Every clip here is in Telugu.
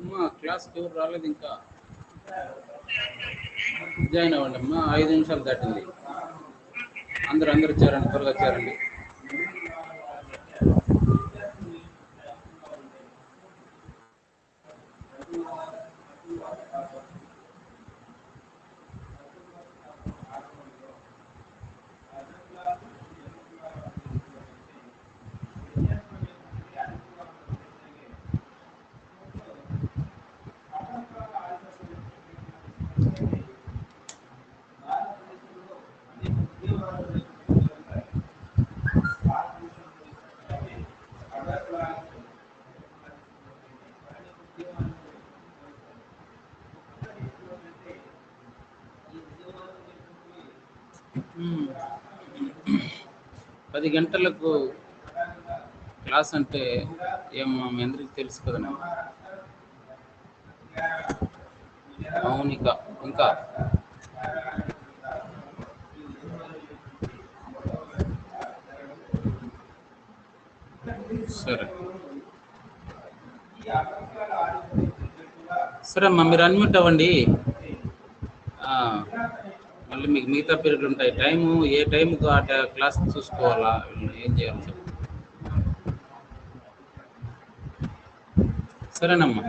అమ్మా క్లాస్కి ఎవరు రాలేదు ఇంకా జాయిన్ అవ్వండి అమ్మా ఐదు నిమిషాలు దాటింది అందరు అందరు వచ్చారండి త్వరగా వచ్చారండి మ్మ్. పది గంటలకు క్లాస్ అంటే ఏమో మీ అందరికి తెలుసు కదా మౌనిక ఇంకా సరే సరే అమ్మా మీరు అన్మ్యూట్ అవ్వండి ఆ, మళ్ళీ మీకు మిగతా పీరియడ్లు ఉంటాయి టైము ఏ టైంకు ఆ ట- క్లాస్ చూసుకోవాలా ఏం చేయాలి చెప్పు సరేనమ్మా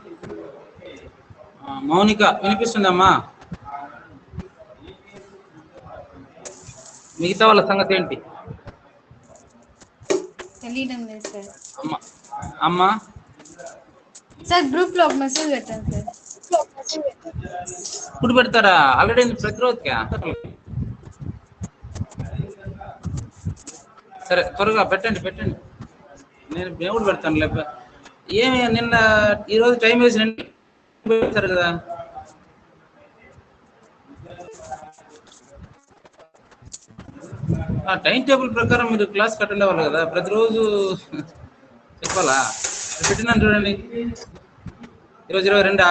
ఆ, మౌనిక వినిపిస్తుందమ్మా మిగతా వాళ్ళ సంగతి ఏంటి తెలియడం లేదు సార్ అమ్మ అమ్మా సార్ గ్రూప్ లో ఒక మెసేజ్ పెట్టాను సార్ ఇప్పుడు పెడతారా ఆల్రెడీ ప్రతిరోజుకా సరే త్వరగా పెట్టండి పెట్టండి నేను దేవుడు పెడతాను లేక ఏమి నిన్న ఈరోజు టైం వేసి నిన్న పెడతారు కదా ఆ టైం టేబుల్ ప్రకారం మీరు క్లాస్ అటెండ్ అవ్వాలి కదా ప్రతిరోజు చెప్పాలా పెట్టినాను చూడండి ఈరోజు ఇరవై రెండా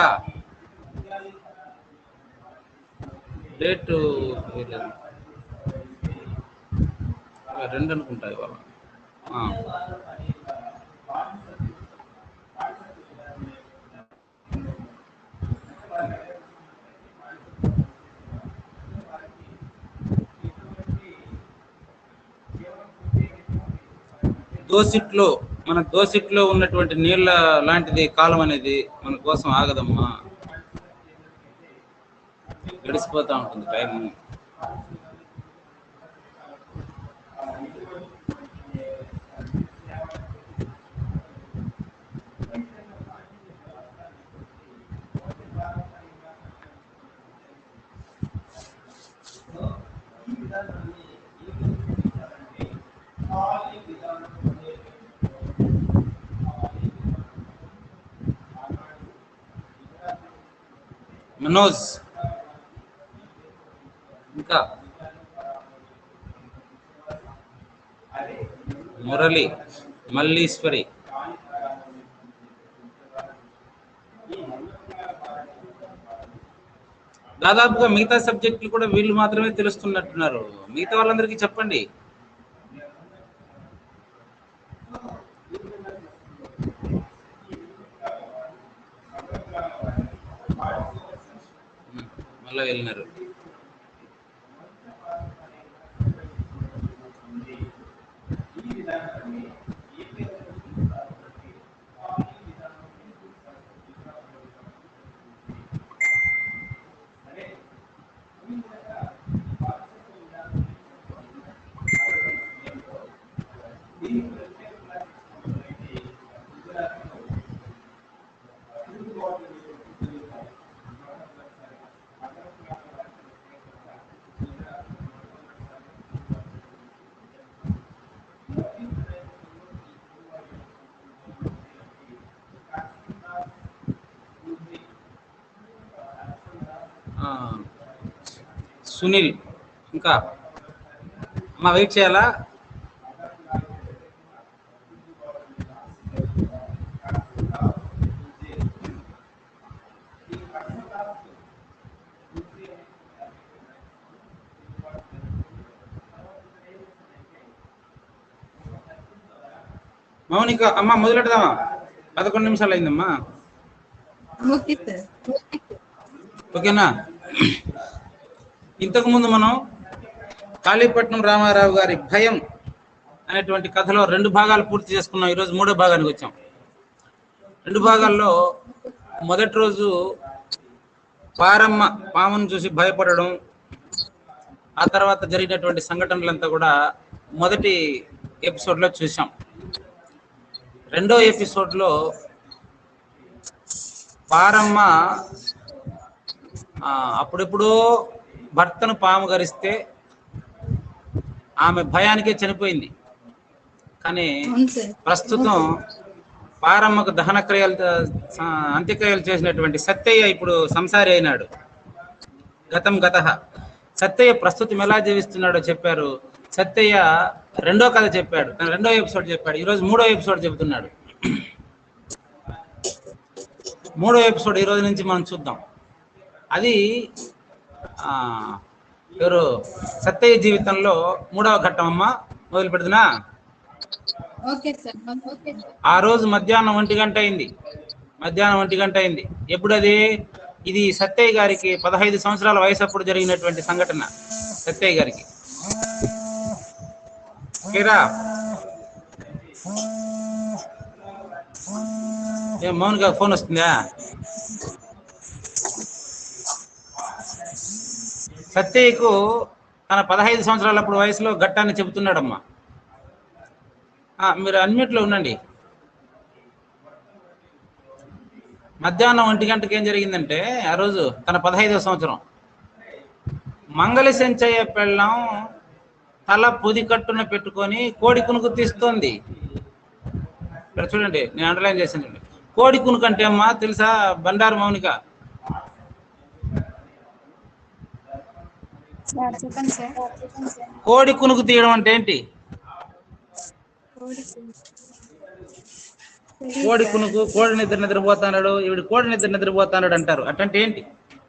డేట్ వేయలేదు. ఇరవై రెండు అనుకుంటా ఇవాళ ఆ. దోసిట్లో మన దోసిట్లో ఉన్నటువంటి నీళ్ళ లాంటిది కాలం అనేది మన కోసం ఆగదమ్మా గడిచిపోతా ఉంటుంది టైం మనోజ్ ఇంకా మురళి మల్లీశ్వరి దాదాపుగా మిగతా సబ్జెక్టులు కూడా వీళ్ళు మాత్రమే తెలుస్తున్నట్టున్నారు మిగతా వాళ్ళందరికీ చెప్పండి ఉమ్, మళ్ళా వెళ్ళినారు ఆ, సునీల్ ఇంకా అమ్మా వెయిట్ చేయాలా మౌనిక అమ్మ మొదలెడదామా పదకొండు నిమిషాలు అయిందమ్మా ఓకే సార్ ఓకేనా ఇంతకుముందు మనం కాళీపట్నం రామారావు గారి భయం అనేటువంటి కథలో రెండు భాగాలు పూర్తి చేసుకున్నాం ఈరోజు మూడో భాగానికి వచ్చాం రెండు భాగాల్లో మొదటి రోజు పారమ్మ పామును చూసి భయపడడం ఆ తర్వాత జరిగినటువంటి సంఘటనలంతా కూడా మొదటి ఎపిసోడ్లో చూసాం రెండో ఎపిసోడ్లో పారమ్మ ఆ, అప్పుడెప్పుడో భర్తను పాము గరిస్తే ఆమె భయానికే చనిపోయింది కానీ అవును సార్ ప్రస్తుతం పారమ్మకు దహన క్రియలు ఆ, అంత్యక్రియలు చేసినటువంటి సత్తయ్య ఇప్పుడు సంసారి అయినాడు గతం గత సత్తయ్య ప్రస్తుతం ఎలా జీవిస్తున్నాడో చెప్పారు సత్తయ్య రెండో కథ చెప్పాడు తను రెండో ఎపిసోడ్ చెప్పాడు ఈరోజు మూడో ఎపిసోడ్ చెబుతున్నాడు మూడో ఎపిసోడ్ ఈ రోజు నుంచి మనం చూద్దాం అది ఆ, ఎవరు సత్తయ్య జీవితంలో మూడవ ఘట్టం అమ్మ మొదలు పెడుతున్నా ఓకే సార్ ఓకే సార్ ఆ రోజు మధ్యాహ్నం ఒంటి గంట అయింది మధ్యాహ్నం ఒంటి గంట అయింది ఎప్పుడు అది ఇది సత్తయ్య గారికి పదహైదు సంవత్సరాల వయసు అప్పుడు జరిగినటువంటి సంఘటన సత్తయ్య గారికి ఓకేరా ఏం మౌన్గా ఫోన్ వస్తుందా సత్యయ్యకు తన పదహైదు సంవత్సరాలప్పుడు వయసులో ఘట్టాన్ని చెబుతున్నాడమ్మా ఆ, మీరు అన్నిట్లో ఉండండి మధ్యాహ్నం ఒంటి గంటకి ఏం జరిగిందంటే ఆ రోజు తన పదహైదవ సంవత్సరం మంగళ సెంచయ్య పెళ్ళం తల పొది కట్టున పెట్టుకొని కోడి కునుకు తీస్తోంది ఇక్కడ చూడండి నేను అండర్లైన్ చేశాను చూడండి కోడి కునుకు అంటే అమ్మా తెలుసా బండారు మౌనిక సార్ చెప్పండి సార్ కోడి కునుకు తీయడం అంటే ఏంటి కోడి కునుకు కోడి నిద్ర నిద్రపోతాడు ఈవిడ కోడి నిద్ర నిద్రపోతాడు అంటారు అట్టంటే ఏంటి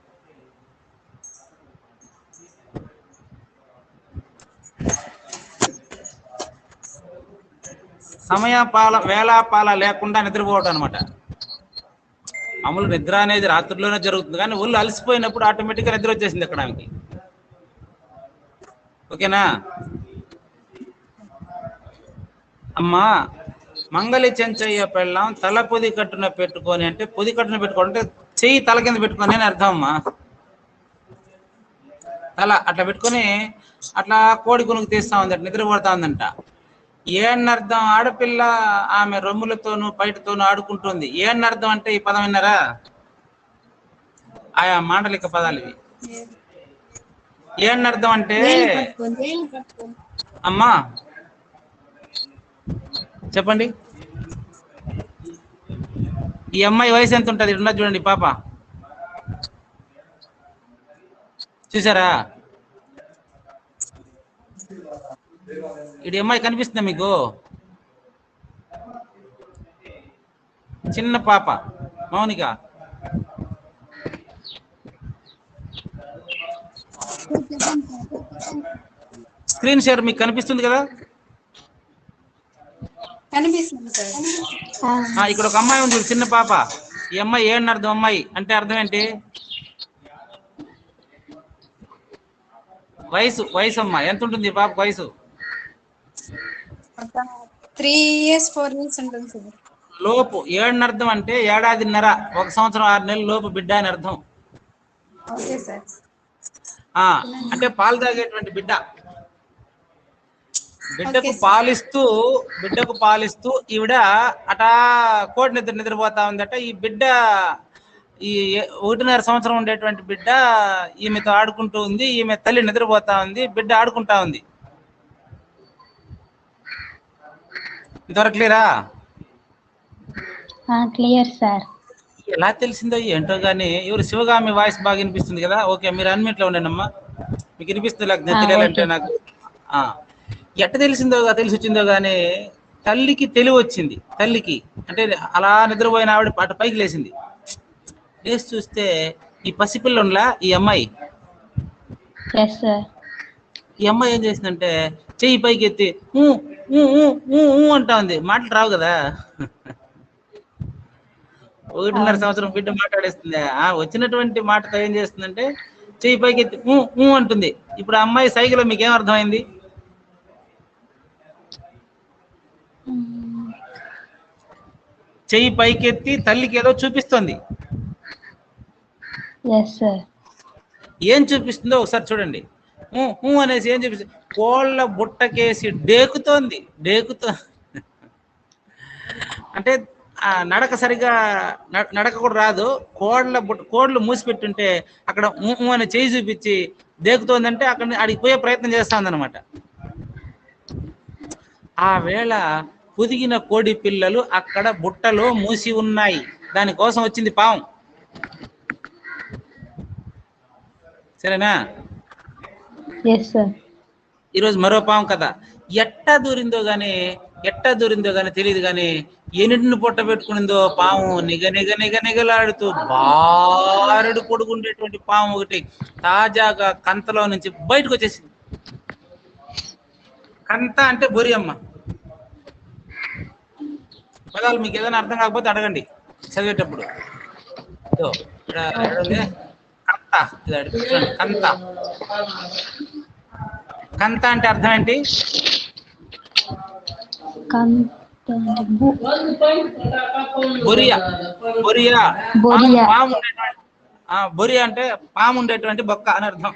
సమయపాల వేళాపాల లేకుండా నిద్రపోవటం అనమాట మామూలు నిద్ర అనేది రాత్రిలోనే జరుగుతుంది కానీ ఒళ్ళు అలసిపోయినప్పుడు ఆటోమేటిక్గా నిద్ర వచ్చేసింది అక్కడ ఆమెకి ఓకేనా అమ్మా మంగళి చెంచయ్య పెళ్ళాం తల పొది కట్టున పెట్టుకొని అంటే పొది కట్టున పెట్టుకోని అంటే చెయ్యి తల కింద పెట్టుకొని అని అర్థం అమ్మా తల అట్లా పెట్టుకొని అట్లా కోడి కొనుక్కు తీస్తా ఉందట నిద్రపోతా ఉందంట ఏన్నర్థం ఆడపిల్ల ఆమె రొమ్ములతోనూ పైటతోనూ ఆడుకుంటుంది ఏన్నర్థం అంటే ఈ పదం విన్నారా ఆయా మాండలిక పదాలు ఇవి ఏన్నర్థం అంటే వేలు పట్టుకొని వేలు పట్టుకొని అమ్మా చెప్పండి ఈ అమ్మాయి వయసు ఎంత ఉంటుంది ఇక్కడ ఉన్నది చూడండి ఈ పాప చూసారా ఇది అమ్మాయి కనిపిస్తుందా మీకు చిన్న పాప మౌనిక స్క్రీన్ షేర్ మీకు కనిపిస్తుంది కదా కనిపిస్తుంది సార్ ఆ, ఇక్కడ ఒక అమ్మాయి ఉంది చూడు, చిన్న పాప ఈ అమ్మాయి ఏమని అర్థం అమ్మాయి అంటే అర్థం ఏంటి వయసు వయసు అమ్మా ఎంత ఉంటుంది ఈ పాప వయసు ఒక త్రీ ఇయర్స్ ఫోర్ ఇయర్స్ ఉంటుంది సార్ లోపు ఏడుని అర్థం అంటే ఏడాదిన్నర ఒక సంవత్సరం ఆరు నెలల లోపు బిడ్డ అని అర్థం ఓకే సార్ ఆ అంటే పాలు తాగేటువంటి బిడ్డ బిడ్డకు Okay, sir. పాలిస్తూ బిడ్డకు పాలిస్తూ ఈవిడ అటా కోడి నిద్ర నిద్రపోతా ఉందట ఈ బిడ్డ ఈ ఒకటిన్నర సంవత్సరం ఉండేటువంటి బిడ్డ ఈమెతో ఆడుకుంటూ ఉంది ఈమె తల్లి నిద్రపోతా ఉంది బిడ్డ ఆడుకుంటా ఉంది ఇంతవరకు క్లియరా క్లియర్ సార్ ఎలా తెలిసిందో ఏంటో కానీ ఎవరు శివగామి వాయిస్ బాగా వినిపిస్తుంది కదా ఓకే మీరు అన్నిట్లో ఉండండి అమ్మా మీకు వినిపిస్తుంది నాకు ఆ, తెలియాలంటే ఓకే. నాకు ఆ, ఎట్ట తెలిసిందో తెలిసి వచ్చిందో కానీ తల్లికి తెలివి వచ్చింది తల్లికి అంటే అలా నిద్రపోయిన ఆవిడ అటు పైకి లేచింది లేచి చూస్తే ఈ పసిపిల్ల ఉండలా ఈ అమ్మాయి ఎస్ సార్ ఈ అమ్మాయి ఏం చేసిందంటే చెయ్యి పైకి ఎత్తి ఊ ఊ ఊ ఊ ఊ అంటా ఉంది మాటలు రావు కదా ఒకటిన్నర సంవత్సరం బిడ్డ మాట్లాడేస్తుంది ఆ వచ్చినటువంటి మాటతో ఏం చేస్తుందంటే చెయ్యి పైకి ఎత్తి ఊ ఊ అంటుంది ఇప్పుడు ఆ అమ్మాయి సైకిల్ మీకు ఏం అర్థమైంది చెయ్యి పైకెత్తి తల్లికి ఏదో చూపిస్తుంది ఎస్ సార్ ఏం చూపిస్తుందో ఒకసారి చూడండి ఊ ఊ అనేసి ఏం చూపిస్తుంది కోళ్ళ బుట్టకేసి డేకుతోంది డేకుతో అంటే ఆ నడక సరిగా న- నడక కూడా రాదు కోళ్ళ బుట్ట కోళ్ళు మూసిపెట్టుంటే అక్కడ ఊ ఊ అని చేయి చూపించి దేకుతోందంటే అక్కడ అడిగి పోయే ప్రయత్నం చేస్తుంది అనమాట ఆ వేళ పొదిగిన కోడి పిల్లలు అక్కడ బుట్టలో మూసి ఉన్నాయి దానికోసం వచ్చింది పాము సరేనా ఎస్ సార్ ఈరోజు మరో పాము కదా ఎట్టా దూరిందో గాని ఎట్టా దూరిందో గాని తెలియదు గాని ఎన్నిటిని పొట్ట పెట్టుకునిందో పాము నిగ నిగ నిగ నిగలాడుతూ బారుడు పొడుగుండేటువంటి పాము ఒకటి తాజాగా కంతలో నుంచి బయటకు వచ్చేసింది కంత అంటే బొరి అమ్మ పదాలు మీకు ఏదైనా అర్థం కాకపోతే అడగండి చదివేటప్పుడు ఇదో, ఇక్కడ ఎక్కడ ఉంది? కంత ఇది అడుగు, చూడండి, కంత కంత అంటే అర్థం ఏంటి కంత అంటే బు- బొరియా బొరియా బొరియా. పాము- పాము ఉండేటువంటి ఆ బొరియా అంటే పాము ఉండేటువంటి బొక్క అని అర్థం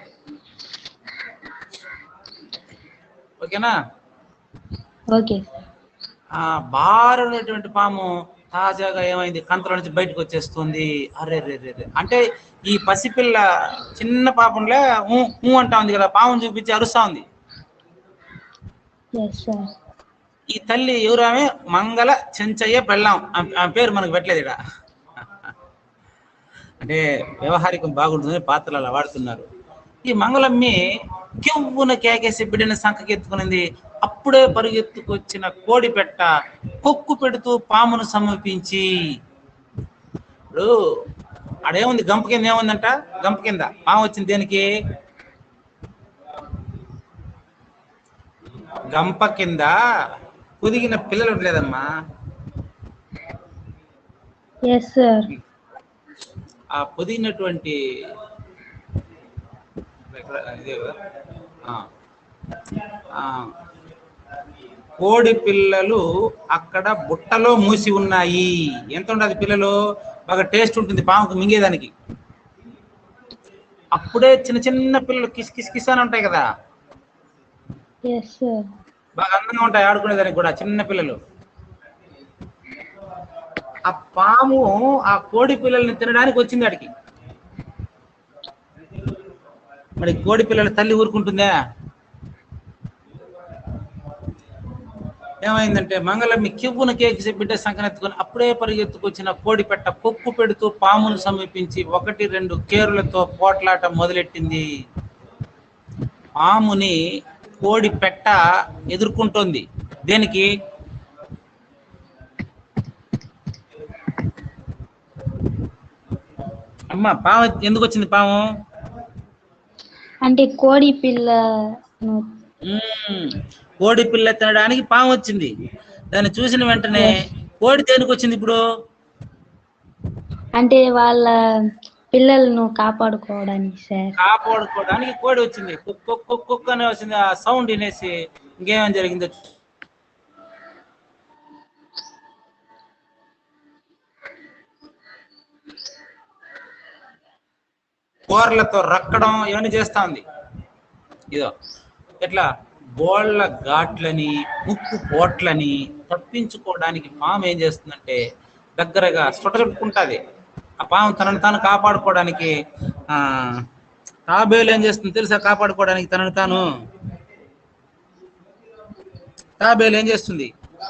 ఓకేనా ఓకే ఆ బారు ఉన్నటువంటి పాము తాజాగా ఏమైంది కంతలో నుంచి బయటకు వచ్చేస్తుంది అరే రే రే రే. అంటే ఈ పసిపిల్ల చిన్న పాపంలో ఊ ఊ అంటా ఉంది కదా పాముని చూపించి అరుస్తా ఉంది ఎస్ సార్ ఈ తల్లి ఎవరామె మంగళ చెంచయ్య పెళ్ళాం ఆమె ఆమె పేరు మనకు పెట్టలేదు ఇక్కడ అంటే వ్యవహారికం బాగుంటుందని పాత్రలు అలా వాడుతున్నారు ఈ మంగళమ్మి కెవ్వున కేకేసి బిడ్డని సంకకెత్తుకునింది అప్పుడే పరుగెత్తుకొచ్చిన కోడి పెట్ట కొక్కు పెడుతూ పామును సమీపించి ఇప్పుడు ఆడేముంది గంప కింద ఏముందంట గంప కింద పాము వచ్చింది దేనికి గంప కింద కుదిగిన పిల్లలు ఉండలేదమ్మా ఎస్ సార్ ఆ పొదిగినటువంటి ఎక్కడ? ఇదే కదా? ఆ. ఆ. కోడి పిల్లలు అక్కడ బుట్టలో మూసి ఉన్నాయి ఎంత ఉండదు పిల్లలు బాగా టేస్ట్ ఉంటుంది పాముకు మింగేదానికి అప్పుడే చిన్న చిన్న పిల్లలు కిస్ కిస్ కిస్ అని ఉంటాయి కదా ఎస్ సార్ బాగా అందంగా ఉంటాయి ఆడుకునేదానికి కూడా చిన్న పిల్లలు ఆ పాము ఆ కోడి పిల్లల్ని తినడానికి వచ్చింది ఆడికి మరి కోడి పిల్లల తల్లి ఊరుకుంటుందా ఏమైందంటే మంగళమ్మి కివ్వున కేకి బిడ్డ సంకనెత్తుకొని అప్పుడే పరిగెత్తుకొచ్చిన కోడి పెట్ట కొక్కు పెడుతూ పామును సమీపించి ఒకటి రెండు కేరులతో పోట్లాట మొదలెట్టింది పాముని కోడి పెట్ట ఎదుర్కొంటోంది దేనికి అమ్మ పాము ఎందుకు వచ్చింది పాము అంటే కోడి పిల్లను మ్మ్. కోడి పిల్ల తినడానికి పాము వచ్చింది దాన్ని చూసిన వెంటనే కోడి దేనికి వచ్చింది ఇప్పుడు అంటే వాళ్ళ పిల్లలను కాపాడుకోవడానికి సార్ కాపాడుకోవడానికి కోడి వచ్చింది కుక్ కుక్ కుక్ కుక్ అని వచ్చింది ఆ సౌండ్ వినేసి ఇంకేమని జరిగిందో చూ- కూరలతో రక్కడం ఇవన్నీ చేస్తా ఉంది ఇదో ఎట్లా బోళ్ళ ఘాట్లని ముక్కు పోట్లని తప్పించుకోవడానికి పాము ఏం చేస్తుందంటే దగ్గరగా చుట్టుకుంటుంది ఆ పాము తనను తాను కాపాడుకోవడానికి ఆ తాబేలు ఏం చేస్తుంది తెలుసా కాపాడుకోవడానికి తనను తాను తాబేలు ఏం చేస్తుంది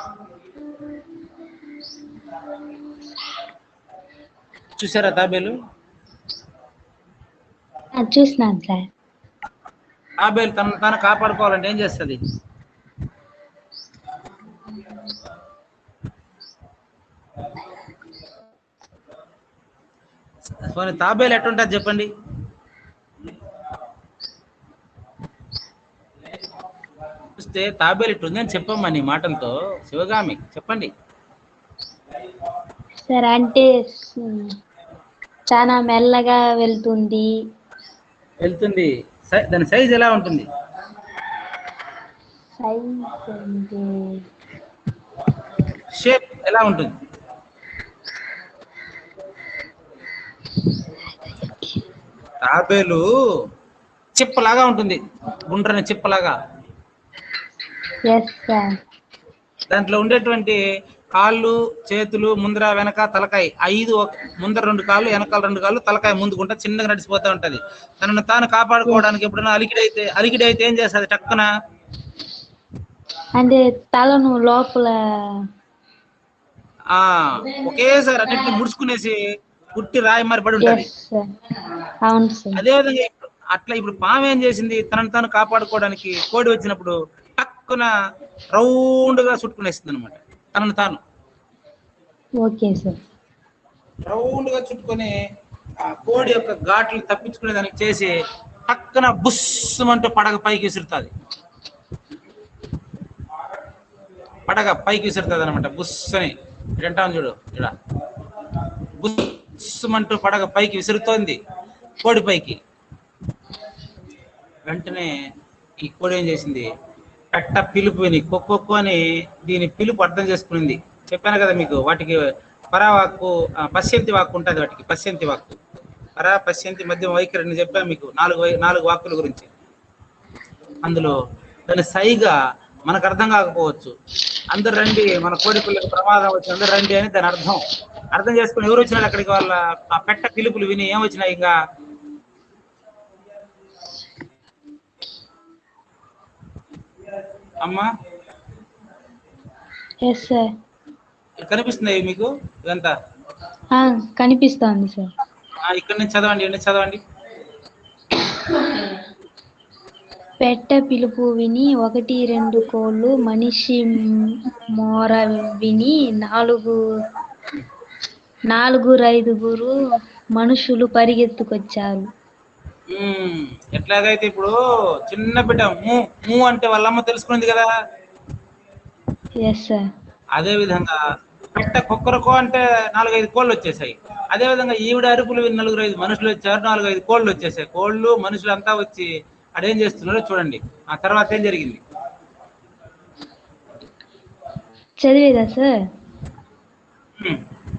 చూసారా తాబేలు ఆ, చూసినాను సార్ తాబేలు తనను తాను కాపాడుకోవాలంటే ఏం చేస్తుంది పోనీ తాబేలు ఎట్టుంటుంది చెప్పండి చూస్తే తాబేలు ఇట్టుంది అని చెప్పమ్మా నీ మాటలతో శివగామి చెప్పండి సార్ అంటే స్- చాలా మెల్లగా వెళ్తుంది వెళ్తుంది సై- దాని సైజ్ ఎలా ఉంటుంది సైజ్ అంటే షేప్ ఎలా ఉంటుంది తాబేలు చిప్పలాగా ఉంటుంది గుండ్రని చిప్పలాగా ఎస్ సార్ దాంట్లో ఉండేటువంటి కాళ్ళు చేతులు ముందర వెనక తలకాయ ఐదు ఒక- ముందర రెండు కాళ్ళు వెనకాల రెండు కాళ్ళు తలకాయ ముందుకుంటా చిన్నగా నడిచిపోతా ఉంటది తనను తాను కాపాడుకోవడానికి ఎప్పుడైనా అలికిడి అయితే అలికిడి అయితే ఏం చేస్తుంది టక్కున అంటే తలను లోపల ఆ ఒకేసారి అన్నిటిని ముడుచుకునేసి పుట్టి రాయి మరి పడి ఉంటది ఎస్ సార్ అవును సార్ అదే విధంగా ఇప్పుడు అట్లా ఇప్పుడు పాము ఏం చేసింది తనను తాను కాపాడుకోవడానికి కోడి వచ్చినప్పుడు టక్కున రౌండ్ గా చుట్టుకునేస్తుంది అనమాట తనను తాను ఓకే సార్ రౌండ్ గా చుట్టుకొని ఆ కోడి యొక్క ఘాట్లు తప్పించుకునే దానికి చేసి టక్కున బుస్సుమంటూ పడగ పైకి విసురుతుంది పడగ పైకి విసురుతుంది అనమాట బుస్ అని వింటాం చూడు ఇక్కడ బుస్సుమంటూ పడగ పైకి విసురుతోంది కోడి పైకి వెంటనే ఈ కోడి ఏం చేసింది పెట్ట పిలుపు విని కొక్కొక్కు అని దీని పిలుపు అర్థం చేసుకునింది చెప్పాను కదా మీకు వాటికి పరావాక్కు ఆ, పశ్యంతి వాక్కు ఉంటుంది వాటికి పశ్యంతి వాక్కు పరా పశ్యంతి మధ్య వైఖరి అని చెప్పాను మీకు నాలుగు వై- నాలుగు వాక్కుల గురించి అందులో దాని సైగా మనకు అర్థం కాకపోవచ్చు అందరు రండి మన కోడి పిల్లకి ప్రమాదం వచ్చి అందరు రండి అని దాని అర్థం అర్థం చేసుకుని ఎవరు వచ్చినా అక్కడికి వాళ్ళ ఆ పెట్ట పిలుపులు విని ఏం వచ్చినాయి ఇంకా అమ్మా ఎస్ సార్ కనిపిస్తున్నాయి మీకు ఇదంతా కనిపిస్తోంది సార్ ఆ, ఇక్కడి నుంచి చదవండి ఇక్కడి నుంచి చదవండి పెట్ట పిలుపు విని ఒకటి రెండు కోళ్ళు మనిషి మోర విని నాలుగు నాలుగు ఐదుగురు మనుషులు పరిగెత్తుకొచ్చారు ఉమ్, ఎట్లాగైతే ఇప్పుడు చిన్న బిడ్డ మూ మూ అంటే వాళ్ళమ్మ తెలుసుకుంది కదా ఎస్ సార్ అదే విధంగా పెట్ట కుక్కరకో అంటే నాలుగైదు కోళ్ళు వచ్చేసాయి అదే విధంగా ఈవిడ అరుపులు విని నలుగురు ఐదు మనుషులు వచ్చారు నాలుగు ఐదు కోళ్ళు వచ్చేసాయి కోళ్ళు మనుషులు అంతా వచ్చి అడేం చేస్తున్నారో చూడండి ఆ తర్వాత ఏం జరిగింది చదివేదా సార్ ఉమ్,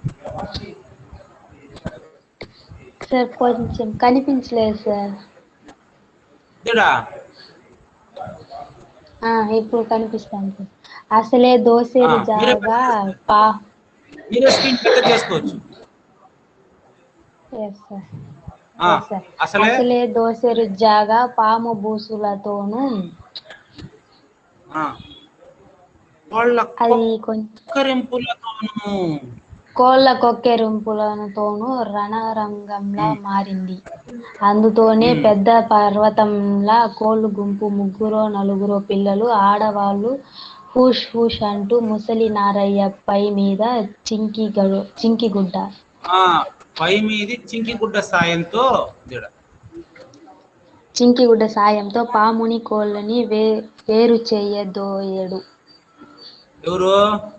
సార్ కొంచెం కనిపించలేదు సార్ ఇదిడా ఆ, ఇప్పుడు కనిపిస్తాను సార్ అసలే దోసేరు ఆ, మీరే జాగా పా మీరే స్క్రీన్ పెద్ద చేసుకోవచ్చు ఎస్ సార్ ఆ, ఎస్ సార్ అసలే అసలే దోసేరు జాగా పాము బూసులతోనూ ఆ, కోళ్ళ అది కొంచెం కుక్కరింపులతోనూ కోళ్ళ కొక్కెరింపులతోనూ రణరంగంలా మారింది అందుతోనే పెద్ద పర్వతంలా కోళ్ళు గుంపు ముగ్గురో నలుగురో పిల్లలు ఆడవాళ్ళు హూష్ హూష్ అంటూ ముసలి నారయ్య పై మీద చింకి గడు చింకి గుడ్డ ఆ పై మీది చింకి గుడ్డ సాయంతో ఇదిడ. చింకి గుడ్డ సాయంతో పాముని కోళ్ళని వే వేరు చేయదోయడు ఎవరు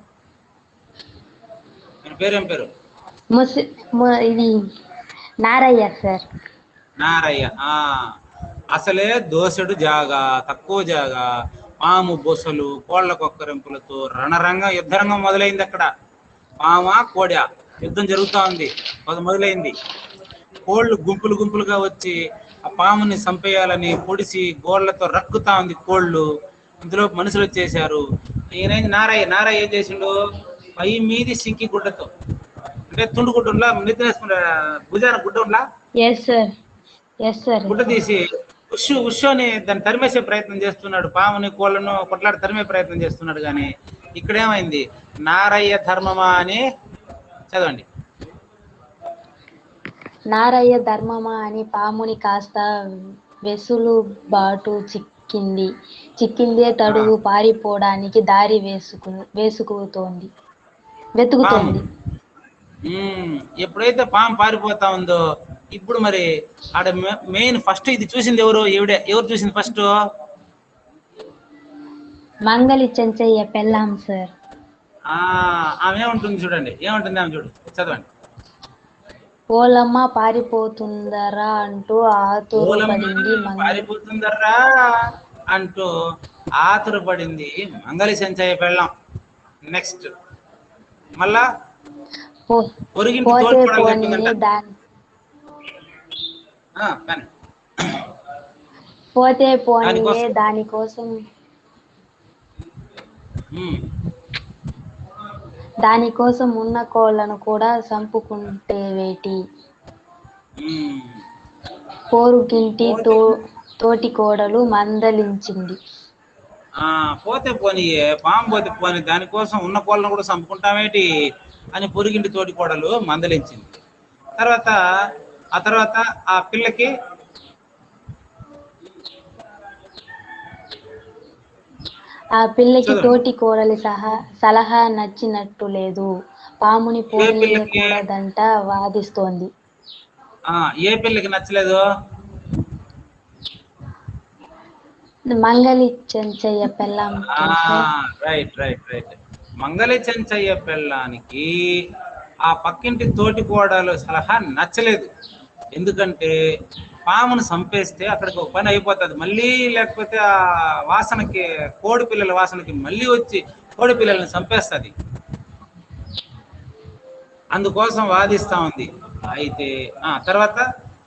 ఆయన పేరేం పేరు ముసి ము- ఇది నారయ్య సార్ నారయ్య ఆ అసలే దోసెడు జాగా తక్కువ జాగా పాము బొసలు కోళ్ల కొక్కరింపులతో రణరంగం యుద్ధరంగం మొదలైంది అక్కడ పామా కోడా యుద్ధం జరుగుతా ఉంది మొద- మొదలైంది కోళ్ళు గుంపులు గుంపులుగా వచ్చి ఆ పాముని చంపేయాలని పొడిసి గోళ్లతో రక్కుతా ఉంది కోళ్ళు ఇందులో మనుషులు వచ్చేసారు ఈయన నారయ్య నారయ్య ఏం చేసిండు పై మీది సింకి గుడ్డతో అంటే తుండు గుడ్డ ఉండ్లా నిద్ర వేసుకుంటా భుజాన గుడ్డ ఉండ్లా ఎస్ సార్ ఎస్ సార్ గుడ్డ తీసి ఉషు ఉషు అని దాన్ని తరిమేసే ప్రయత్నం చేస్తున్నాడు పాముని కోళ్ళను కొట్లాడి తరిమే ప్రయత్నం చేస్తున్నాడు కానీ ఇక్కడ ఏమైంది నారయ్య ధర్మమా అని చదవండి నారయ్య ధర్మమా అని పాముని కాస్త వెసులు బాటు చిక్కింది చిక్కిందే తడుగు పారిపోవడానికి దారి వేసుకు వేసుకుతోంది వెతుకుతోంది ఉమ్, ఎప్పుడైతే పాము పారిపోతా ఉందో ఇప్పుడు మరి ఆడ మెయిన్ ఫస్ట్ ఇది చూసింది ఎవరు ఎవడే ఎవరు చూసింది ఫస్ట్ మంగలి చెంచయ్య పెళ్ళాం సార్ ఆ ఆమె ఏముంటుంది చూడండి ఏముంటుంది ఆమె చూడు చదవండి ఓలమ్మ పారిపోతుందరా అంటూ ఆతురపడింది ఓలమ్మ మంగ పారిపోతుందర్రా అంటూ ఆతురపడింది మంగళి సంచయ పెళ్ళం నెక్స్ట్ మళ్ళా పో- పొరిగింటి పోతే తోడుకోడలు పోనీ చెప్పిందంట దాని ఆ, కానీ పోతే పోనీ దానికోసం. దానికోసం ఉమ్, దానికోసం ఉన్న కోళ్ళను కూడా చంపుకుంటే వేటి ఉమ్. పోరుగింటి తో తోటి కోడలు మందలించింది ఆ పోతే పోనీ పాము పోతే పోని దానికోసం ఉన్న కోళ్ళను కూడా చంపుకుంటామేటి అని పొరిగింటి తోటి కోడలు మందలించింది తర్వాత ఆ తర్వాత ఆ పిల్లకి ఆ పిల్లకి చదవండి. తోటి కోడలి సహా సలహా నచ్చినట్టు లేదు పాముని ఏ పిల్లకి? పోనీయకూడదంట వాదిస్తోంది ఆ ఏ పిల్లకి నచ్చలేదు మంగళి చెంచయ్య పెళ్ళాం ఆ రైట్ రైట్ రైట్ మంగళి చెంచయ్య పెళ్ళానికి ఆ పక్కింటి తోటి కోడలు సలహా నచ్చలేదు ఎందుకంటే పామును చంపేస్తే అక్కడికి ఒక పని అయిపోతుంది మళ్ళీ లేకపోతే ఆ వాసనకి కోడి పిల్లల వాసనకి మళ్ళీ వచ్చి కోడి పిల్లల్ని చంపేస్తుంది అందుకోసం వాదిస్తా ఉంది అయితే ఆ తర్వాత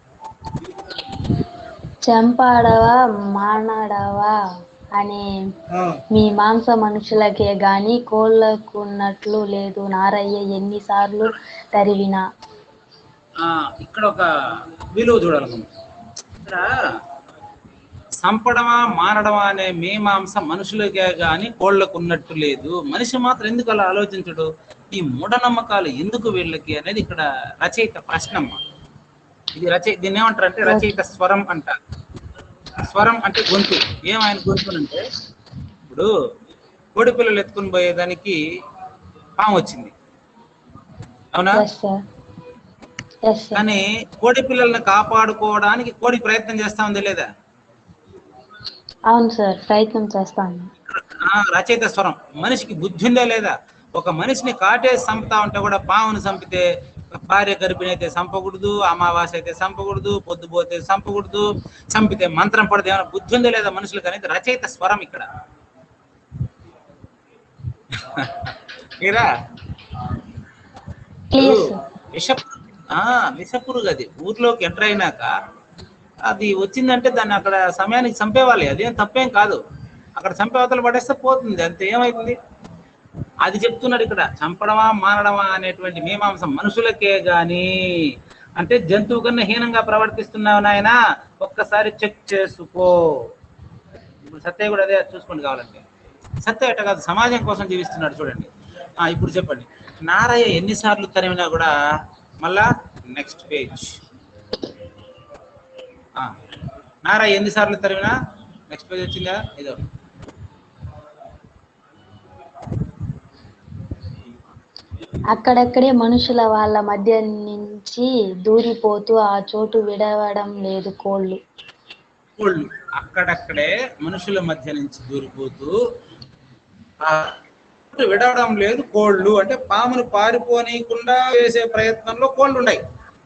చెంపాడవా మానాడవా అనే మీ మాంస మనుషులకే గాని కోళ్ళకున్నట్లు లేదు నారయ్య ఎన్నిసార్లు తరివినా ఆ ఇక్కడ ఒక విలువ చూడాలి మనం ఇక్కడ చంపడమా మారడమా అనే మీమాంస మనుషులకే గాని కోళ్ళకు ఉన్నట్టు లేదు మనిషి మాత్రం ఎందుకు అలా ఆలోచించడు ఈ మూఢనమ్మకాలు ఎందుకు వీళ్ళకి అనేది ఇక్కడ రచయిత ప్రశ్నమ్మ ఇది రచయి దీన్ని ఏమంటారు అంటే రచయిత స్వరం అంటారు స్వరం అంటే గొంతు ఏం ఆయన గొంతు అంటే ఇప్పుడు కోడి పిల్లలు ఎత్తుకుని పోయేదానికి పాము వచ్చింది అవునా ఎస్ సార్ ఎస్ సార్ కానీ కోడి పిల్లల్ని కాపాడుకోవడానికి కోడి ప్రయత్నం చేస్తా ఉంది లేదా అవును సార్ ప్రయత్నం చేస్తాను ఆ రచయిత స్వరం మనిషికి బుద్ధి ఉందా లేదా ఒక మనిషిని కాటేసి చంపుతా ఉంటే కూడా పాముని చంపితే భార్య గర్భిణి అయితే చంపకూడదు అమావాస్య అయితే చంపకూడదు పొద్దుపోతే చంపకూడదు చంపితే మంత్రం పడితే ఏమైనా బుద్ధి ఉందా లేదా మనుషులకు అనేది రచయిత స్వరం ఇక్కడ మీరా క్లియర్ సార్ విషపు ఆ విషపురుగు అది ఊర్లోకి ఎంటర్ అయినాక అది వచ్చిందంటే దాన్ని అక్కడ సమయానికి చంపేవాలి అదేం తప్పేం కాదు అక్కడ చంపే అవతల పడేస్తే పోతుంది అంతే ఏమైతుంది అది చెప్తున్నాడు ఇక్కడ చంపడమా మానడమా అనేటువంటి మీమాంసం మనుషులకే గాని అంటే జంతువు కన్నా హీనంగా ప్రవర్తిస్తున్నావు నాయన ఒక్కసారి చెక్ చేసుకో ఇప్పుడు సత్య కూడా అదే చూసుకోండి కావాలంటే సత్య ఎట్ట కాదు సమాజం కోసం జీవిస్తున్నాడు చూడండి ఆ ఇప్పుడు చెప్పండి నారయ్య ఎన్నిసార్లు తరిమినా కూడా మళ్ళా నెక్స్ట్ పేజ్ నారయ్య ఎన్నిసార్లు తరిమినా నెక్స్ట్ పేజ్ వచ్చిందా ఇదో అక్కడక్కడే మనుషుల వాళ్ళ మధ్య నుంచి దూరిపోతూ ఆ చోటు విడవడం లేదు కోళ్ళు కోళ్ళు అక్కడక్కడే మనుషుల మధ్య నుంచి దూరిపోతూ ఆ విడవడం లేదు కోళ్ళు అంటే పామును పారిపోనీయకుండా వేసే ప్రయత్నంలో కోళ్ళు ఉన్నాయి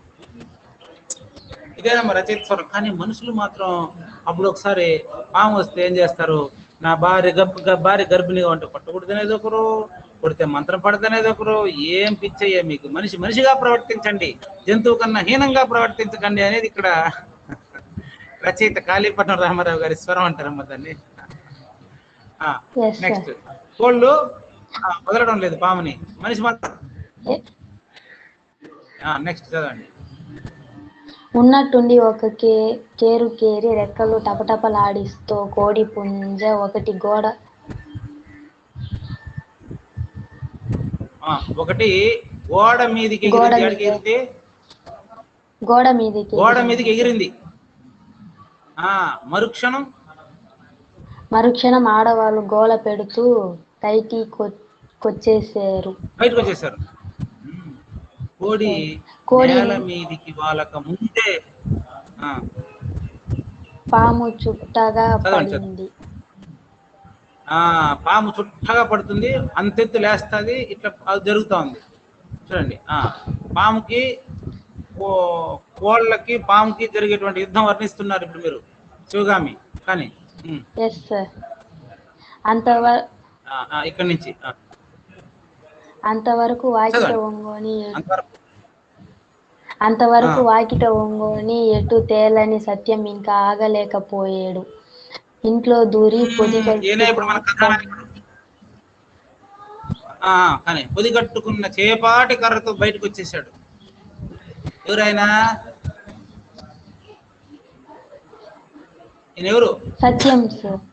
ఇదేనమ్మా రచయిత స్వరం కానీ మనుషులు మాత్రం అప్పుడు ఒకసారి పాము వస్తే ఏం చేస్తారు నా భార్య గర్భ గ- భార్య గర్భిణిగా ఉంటే పట్టకూడదనేది ఒకరు కొడితే మంత్రం పడదనేది ఒకరు ఏం పిచ్చయ్యే మీకు మనిషి మనిషిగా ప్రవర్తించండి జంతువు కన్నా హీనంగా ప్రవర్తించకండి అనేది ఇక్కడ రచయిత కాళీపట్నం రామారావు గారి స్వరం అంటారమ్మా దాన్ని Yes, sir. నెక్స్ట్ కోళ్ళు ఆ, వదలడం లేదు పాముని మనిషి మాత్రం ఎ- నెక్స్ట్ చదవండి ఉన్నట్టుండి ఒక కే కేరు కేరి రెక్కలు టపటపలాడిస్తూ కోడి పుంజ ఒకటి గోడ ఆ, ఒకటి గోడ మీదకి గోడ ఎగిరింది మీద. ఎగిరింది గోడ మీదకి గోడ మీదకి ఎగిరింది ఆ మరుక్షణం మరుక్షణం ఆడవాళ్ళు గోల పెడుతూ పైకి కొ- కొచ్చేసారు బయటకు వచ్చేసారు ఉమ్. కోడి కోడి- నేల మీదికి వాళ్ళక ముందే ఆ, పాము చుట్టగా చదవండి, పడింది ఆ పాము చుట్టగా పడుతుంది అంతెత్తు లేస్తుంది ఇట్లా అది జరుగుతూ ఉంది చూడండి ఆ పాముకి కో- కోళ్ళకి పాముకి జరిగేటువంటి యుద్ధం వర్ణిస్తున్నారు ఇప్పుడు మీరు శివగామి కానీ ఉమ్, ఎస్ సార్ అంతవర ఆ, ఆ, ఇక్కడి నుంచి ఆ, అంతవరకు వాకిట చదవండి. ఒంగోని అంతవరకు అంతవరకు ఆ. వాకిట ఒంగోని ఎటు తేలని సత్యం ఇంకా ఆగలేకపోయాడు ఇంట్లో దూరి పొది ఈయన ఇప్పుడు మన కథానాయకుడు. ఆ, కానీ పొదిగట్టుకున్న చేపాటి కర్రతో బయటకు వచ్చేసాడు ఎవరైనా ఈయన ఎవరు సత్యం సార్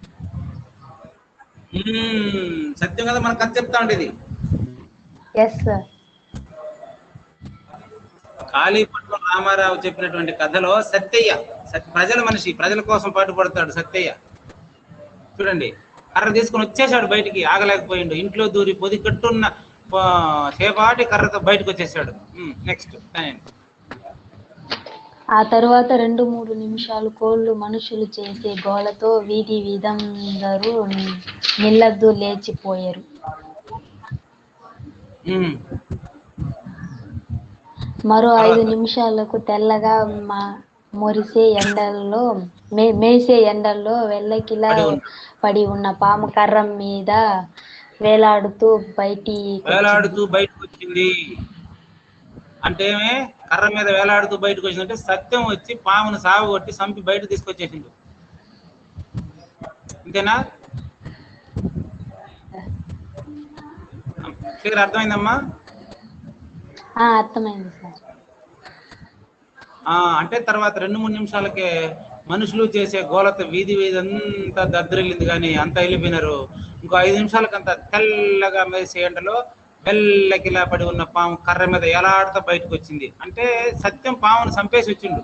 మ్మ్, సత్యం కదా మన కథ చెప్తా ఉండేది ఎస్ సార్ కాళీపట్నం రామారావు చెప్పినటువంటి కథలో సత్యయ్య సత్- ప్రజల మనిషి ప్రజల కోసం పాటుపడతాడు సత్యయ్య చూడండి కర్ర తీసుకొని వచ్చేసాడు బయటికి ఆగలేకపోయిండు ఇంట్లో దూరి పొది కట్టున్న ఆ, చేపాటి కర్రతో బయటకు వచ్చేసాడు నెక్స్ట్ ఆ తరువాత రెండు మూడు నిమిషాలు కోళ్ళు మనుషులు చేసే గోలతో వీధి వీధందరూ నిల్లద్దు లేచిపోయారు మరో ఐదు నిమిషాలకు తెల్లగా మా మొరిసే ఎండల్లో మే మేసే ఎండల్లో వెళ్ళకిలా పడి ఉన్న- పడి ఉన్న పాము కర్ర మీద వేలాడుతూ బయటి వేలాడుతూ బయటకు వచ్చింది అంటే ఏమే కర్ర మీద వేలాడుతూ బయటకు వచ్చిందంటే సత్యం వచ్చి పామును సాగు కొట్టి సంపి బయట తీసుకొచ్చేసిండు అంతేనా క్లియర్ అర్థమైందమ్మా ఆ, అర్థమైంది సార్ ఆ అంటే తర్వాత రెండు మూడు నిమిషాలకే మనుషులు చేసే గోలత వీధి వీధి అంతా దద్దరిల్లింది కానీ అంతా వెళ్ళిపోయినారు ఇంకో ఐదు నిమిషాలకంతా తెల్లగా మేసే ఎండలో బెల్లకిలా పడి ఉన్న పాము కర్ర మీద ఎలాడుతూ బయటకు వచ్చింది అంటే సత్యం పామును చంపేసి వచ్చిండు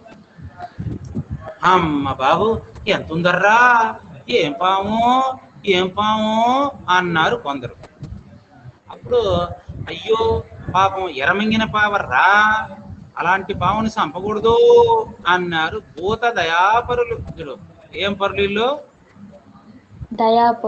అమ్మ బాబు ఎంత ఉందర్రా ఏం పాము ఏం పాము అన్నారు కొందరు అప్పుడు అయ్యో పాపం ఎరమింగిన పావర్రా అలాంటి పావుని చంపకూడదు అన్నారు భూత దయాపరులు వీళ్ళు. ఏం పరులు వీళ్ళు? దయాప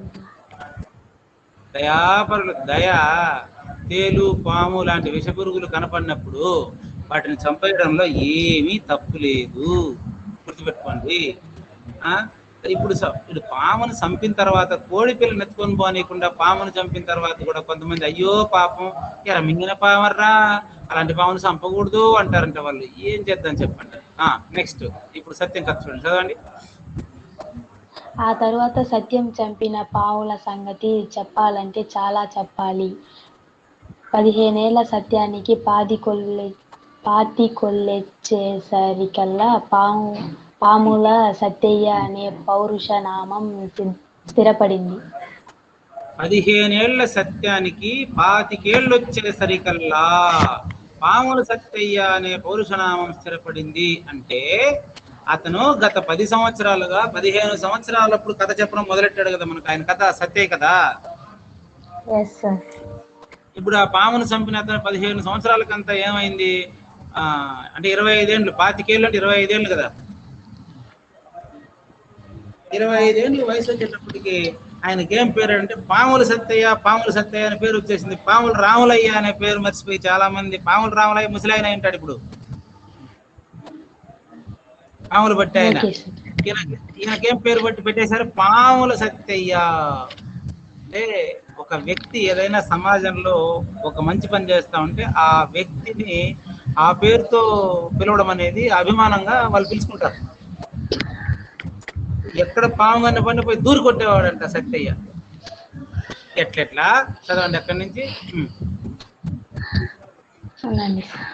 దయాపరులు దయ తేలు పాము లాంటి విషపురుగులు కనపడినప్పుడు వాటిని చంపేయడంలో ఏమీ తప్పు లేదు గుర్తుపెట్టుకోండి ఆ ఇప్పుడు స- ఇప్పుడు పామును చంపిన తర్వాత కోడి పిల్ల నెత్తుకొని పోనీయకుండా పామును చంపిన తర్వాత కూడా కొంతమంది అయ్యో పాపం ఎర మింగిన పామర్రా అలాంటి పామును చంపకూడదు అంటారంట వాళ్ళు ఏం చేద్దాం చెప్పండి ఆ నెక్స్ట్ ఇప్పుడు సత్యం కథ చూడండి చదవండి ఆ తర్వాత సత్యం చంపిన పావుల సంగతి చెప్పాలంటే చాలా చెప్పాలి పదిహేనేళ్ల సత్యానికి పాది కొల్లె పాతి కొల్లెచ్చేసరికల్లా పాము పాముల సత్యయ్య అనే పౌరుష నామం స్థి- స్థిరపడింది పదిహేనేళ్ల సత్యానికి పాతికేళ్ళు వచ్చేసరికల్లా పాముల సత్యయ్య అనే పౌరుషనామం స్థిరపడింది అంటే అతను గత పది సంవత్సరాలుగా పదిహేను సంవత్సరాలప్పుడు కథ చెప్పడం మొదలెట్టాడు కదా మనకు ఆయన కథ సత్యే కదా ఎస్ సార్ ఇప్పుడు ఆ పామును చంపిన అతను పదిహేను సంవత్సరాలకంతా ఏమైంది ఆ అంటే ఇరవై ఐదేళ్ళు పాతికేళ్ళు అంటే ఇరవై ఐదేళ్ళు కదా ఇరవై ఐదేళ్ళు వయసు వచ్చేటప్పటికి ఆయనకి ఏం పేరు అంటే పాముల సత్తయ్య పాముల సత్తయ్య అనే పేరు వచ్చేసింది పాముల రాములయ్య అనే పేరు మర్చిపోయి చాలా మంది పాముల రాములయ్య ముసలాయన అయి ఉంటాడు ఇప్పుడు పాములు బట్టి ఆయన ఓకే సార్ ఈయనకి ఈయనకేం పేరు బట్టి పెట్టేశారు పాముల సత్యయ్య అంటే ఒక వ్యక్తి ఏదైనా సమాజంలో ఒక మంచి పని చేస్తా ఉంటే ఆ వ్యక్తిని ఆ పేరుతో పిలవడం అనేది అభిమానంగా వాళ్ళు పిలుచుకుంటారు ఎక్కడ పాము కన్న పని పోయి దూరు కొట్టేవాడంట సత్యయ్య ఎట్లెట్లా చదవండి అక్కడి నుంచి ఉమ్. అవునండి సార్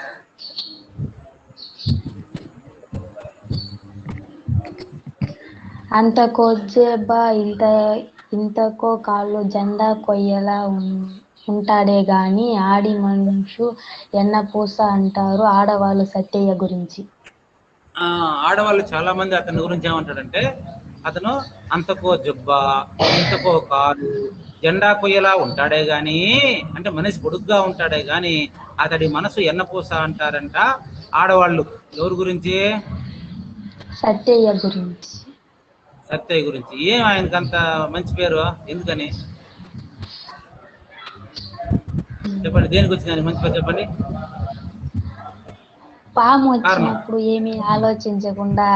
అంత కొద్దిసేపా ఇంత ఇంతకో కాళ్ళు జెండా కొయ్యలా ఉం- ఉంటాడే గాని ఆడి మనుషు ఎన్నపూస అంటారు ఆడవాళ్ళు సత్యయ్య గురించి ఆ ఆడవాళ్ళు చాలా మంది అతని గురించి ఏమంటాడంటే అతను అంతకో జుబ్బా ఇంతకో కాలు జెండా కొయ్యలా ఉంటాడే గాని అంటే మనిషి పొడుగ్గా ఉంటాడే గాని అతడి మనసు ఎన్నపూస అంటారంట ఆడవాళ్ళు ఎవరి గురించి సత్యయ్య గురించి సత్యయ్య గురించి ఏం ఆయనకి అంత మంచి పేరు ఎందుకని చెప్పండి దేనికి వచ్చింది ఆయన మంచి పేరు చెప్పండి పాము వచ్చినప్పుడు ఏమీ ఆలోచించకుండా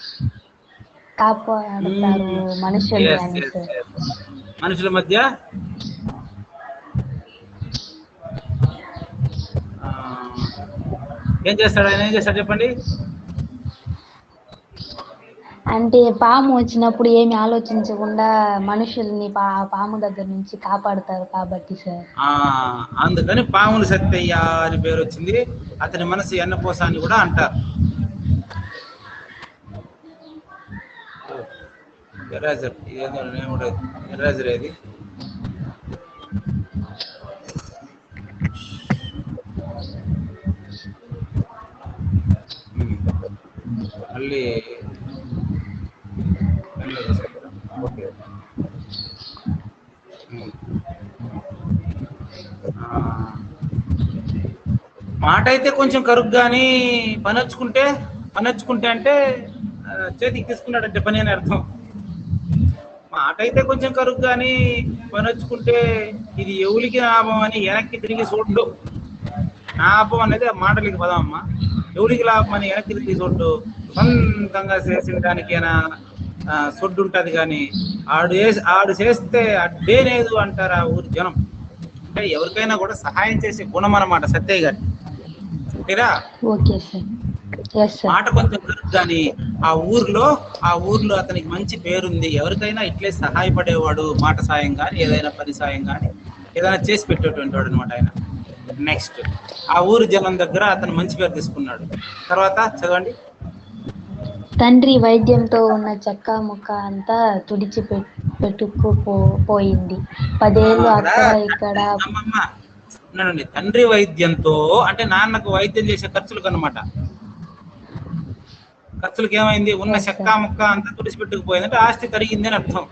కాపాడుతారు మనుషులు Yes, అని yes, సార్ yes. మనుషుల మధ్య ఆ, ఏం చేస్తాడు ఆయన ఏం చేస్తాడు చెప్పండి అంటే పాము వచ్చినప్పుడు ఏమి ఆలోచించకుండా మనుషుల్ని పా పాము దగ్గర నుంచి కాపాడుతారు కాబట్టి సార్ ఆ అందుకని పాములు సత్తయ్య అని పేరు వచ్చింది అతని మనసు ఎన్నపోస అని కూడా అంటారు ఎరాజర్ ఏదో నేమ్ కూడా ఎరాజర్ ఏది ఉమ్. మళ్ళీ మళ్ళీ తీసుకుంటారా? ఓకే ఉమ్. ఆ, మాట అయితే కొంచెం కరుగ్గా కానీ పనొచ్చుకుంటే పనొచ్చుకుంటే అంటే ఆ, చేతికి తీసుకున్నాడంటే పని అని అర్థం మాట అయితే కొంచెం కరుగ్గా కానీ పనొచ్చుకుంటే ఇది ఎవరికి లాభం అని వెనక్కి తిరిగి చూడు లాభం అనేది ఆ మాటలకి పదం అమ్మ ఎవరికి లాభం అని వెనక్కి తిరిగి చూడు సొంతంగా చేసిందానికైనా సొడ్డు ఉంటది కానీ ఆడు వేసి ఆడు చేస్తే అడ్డే లేదు అంటారు ఆ ఊరి జనం అంటే ఎవరికైనా కూడా సహాయం చేసే గుణం అన్నమాట సత్యయ్య గారి ఓకేరా ఓకే సార్ ఎస్ సార్ మాట కొంచెం కరుకు కానీ ఆ ఊర్లో ఆ ఊర్లో అతనికి మంచి పేరుంది ఎవరికైనా ఇట్లే సహాయపడేవాడు మాట సాయం కానీ ఏదైనా పని సాయం కానీ ఏదైనా చేసి పెట్టేటువంటి వాడు అనమాట ఆయన నెక్స్ట్ ఆ ఊరు జనం దగ్గర అతను మంచి పేరు తీసుకున్నాడు తర్వాత చదవండి తండ్రి వైద్యంతో ఉన్న చెక్క ముక్క అంతా తుడిచి పెట్- పెట్టుకుపో పోయింది పదేళ్ళు అక్కడ ఇక్కడ అమ్మమ్మ, ఉన్నానండి తండ్రి వైద్యంతో అంటే నాన్నకు వైద్యం చేసే ఖర్చులకు అన్నమాట ఖర్చులకు ఏమైంది ఉన్న చెక్క ముక్క అంతా తుడిచిపెట్టుకుపోయింది అంటే ఆస్తి తరిగింది అని అర్థం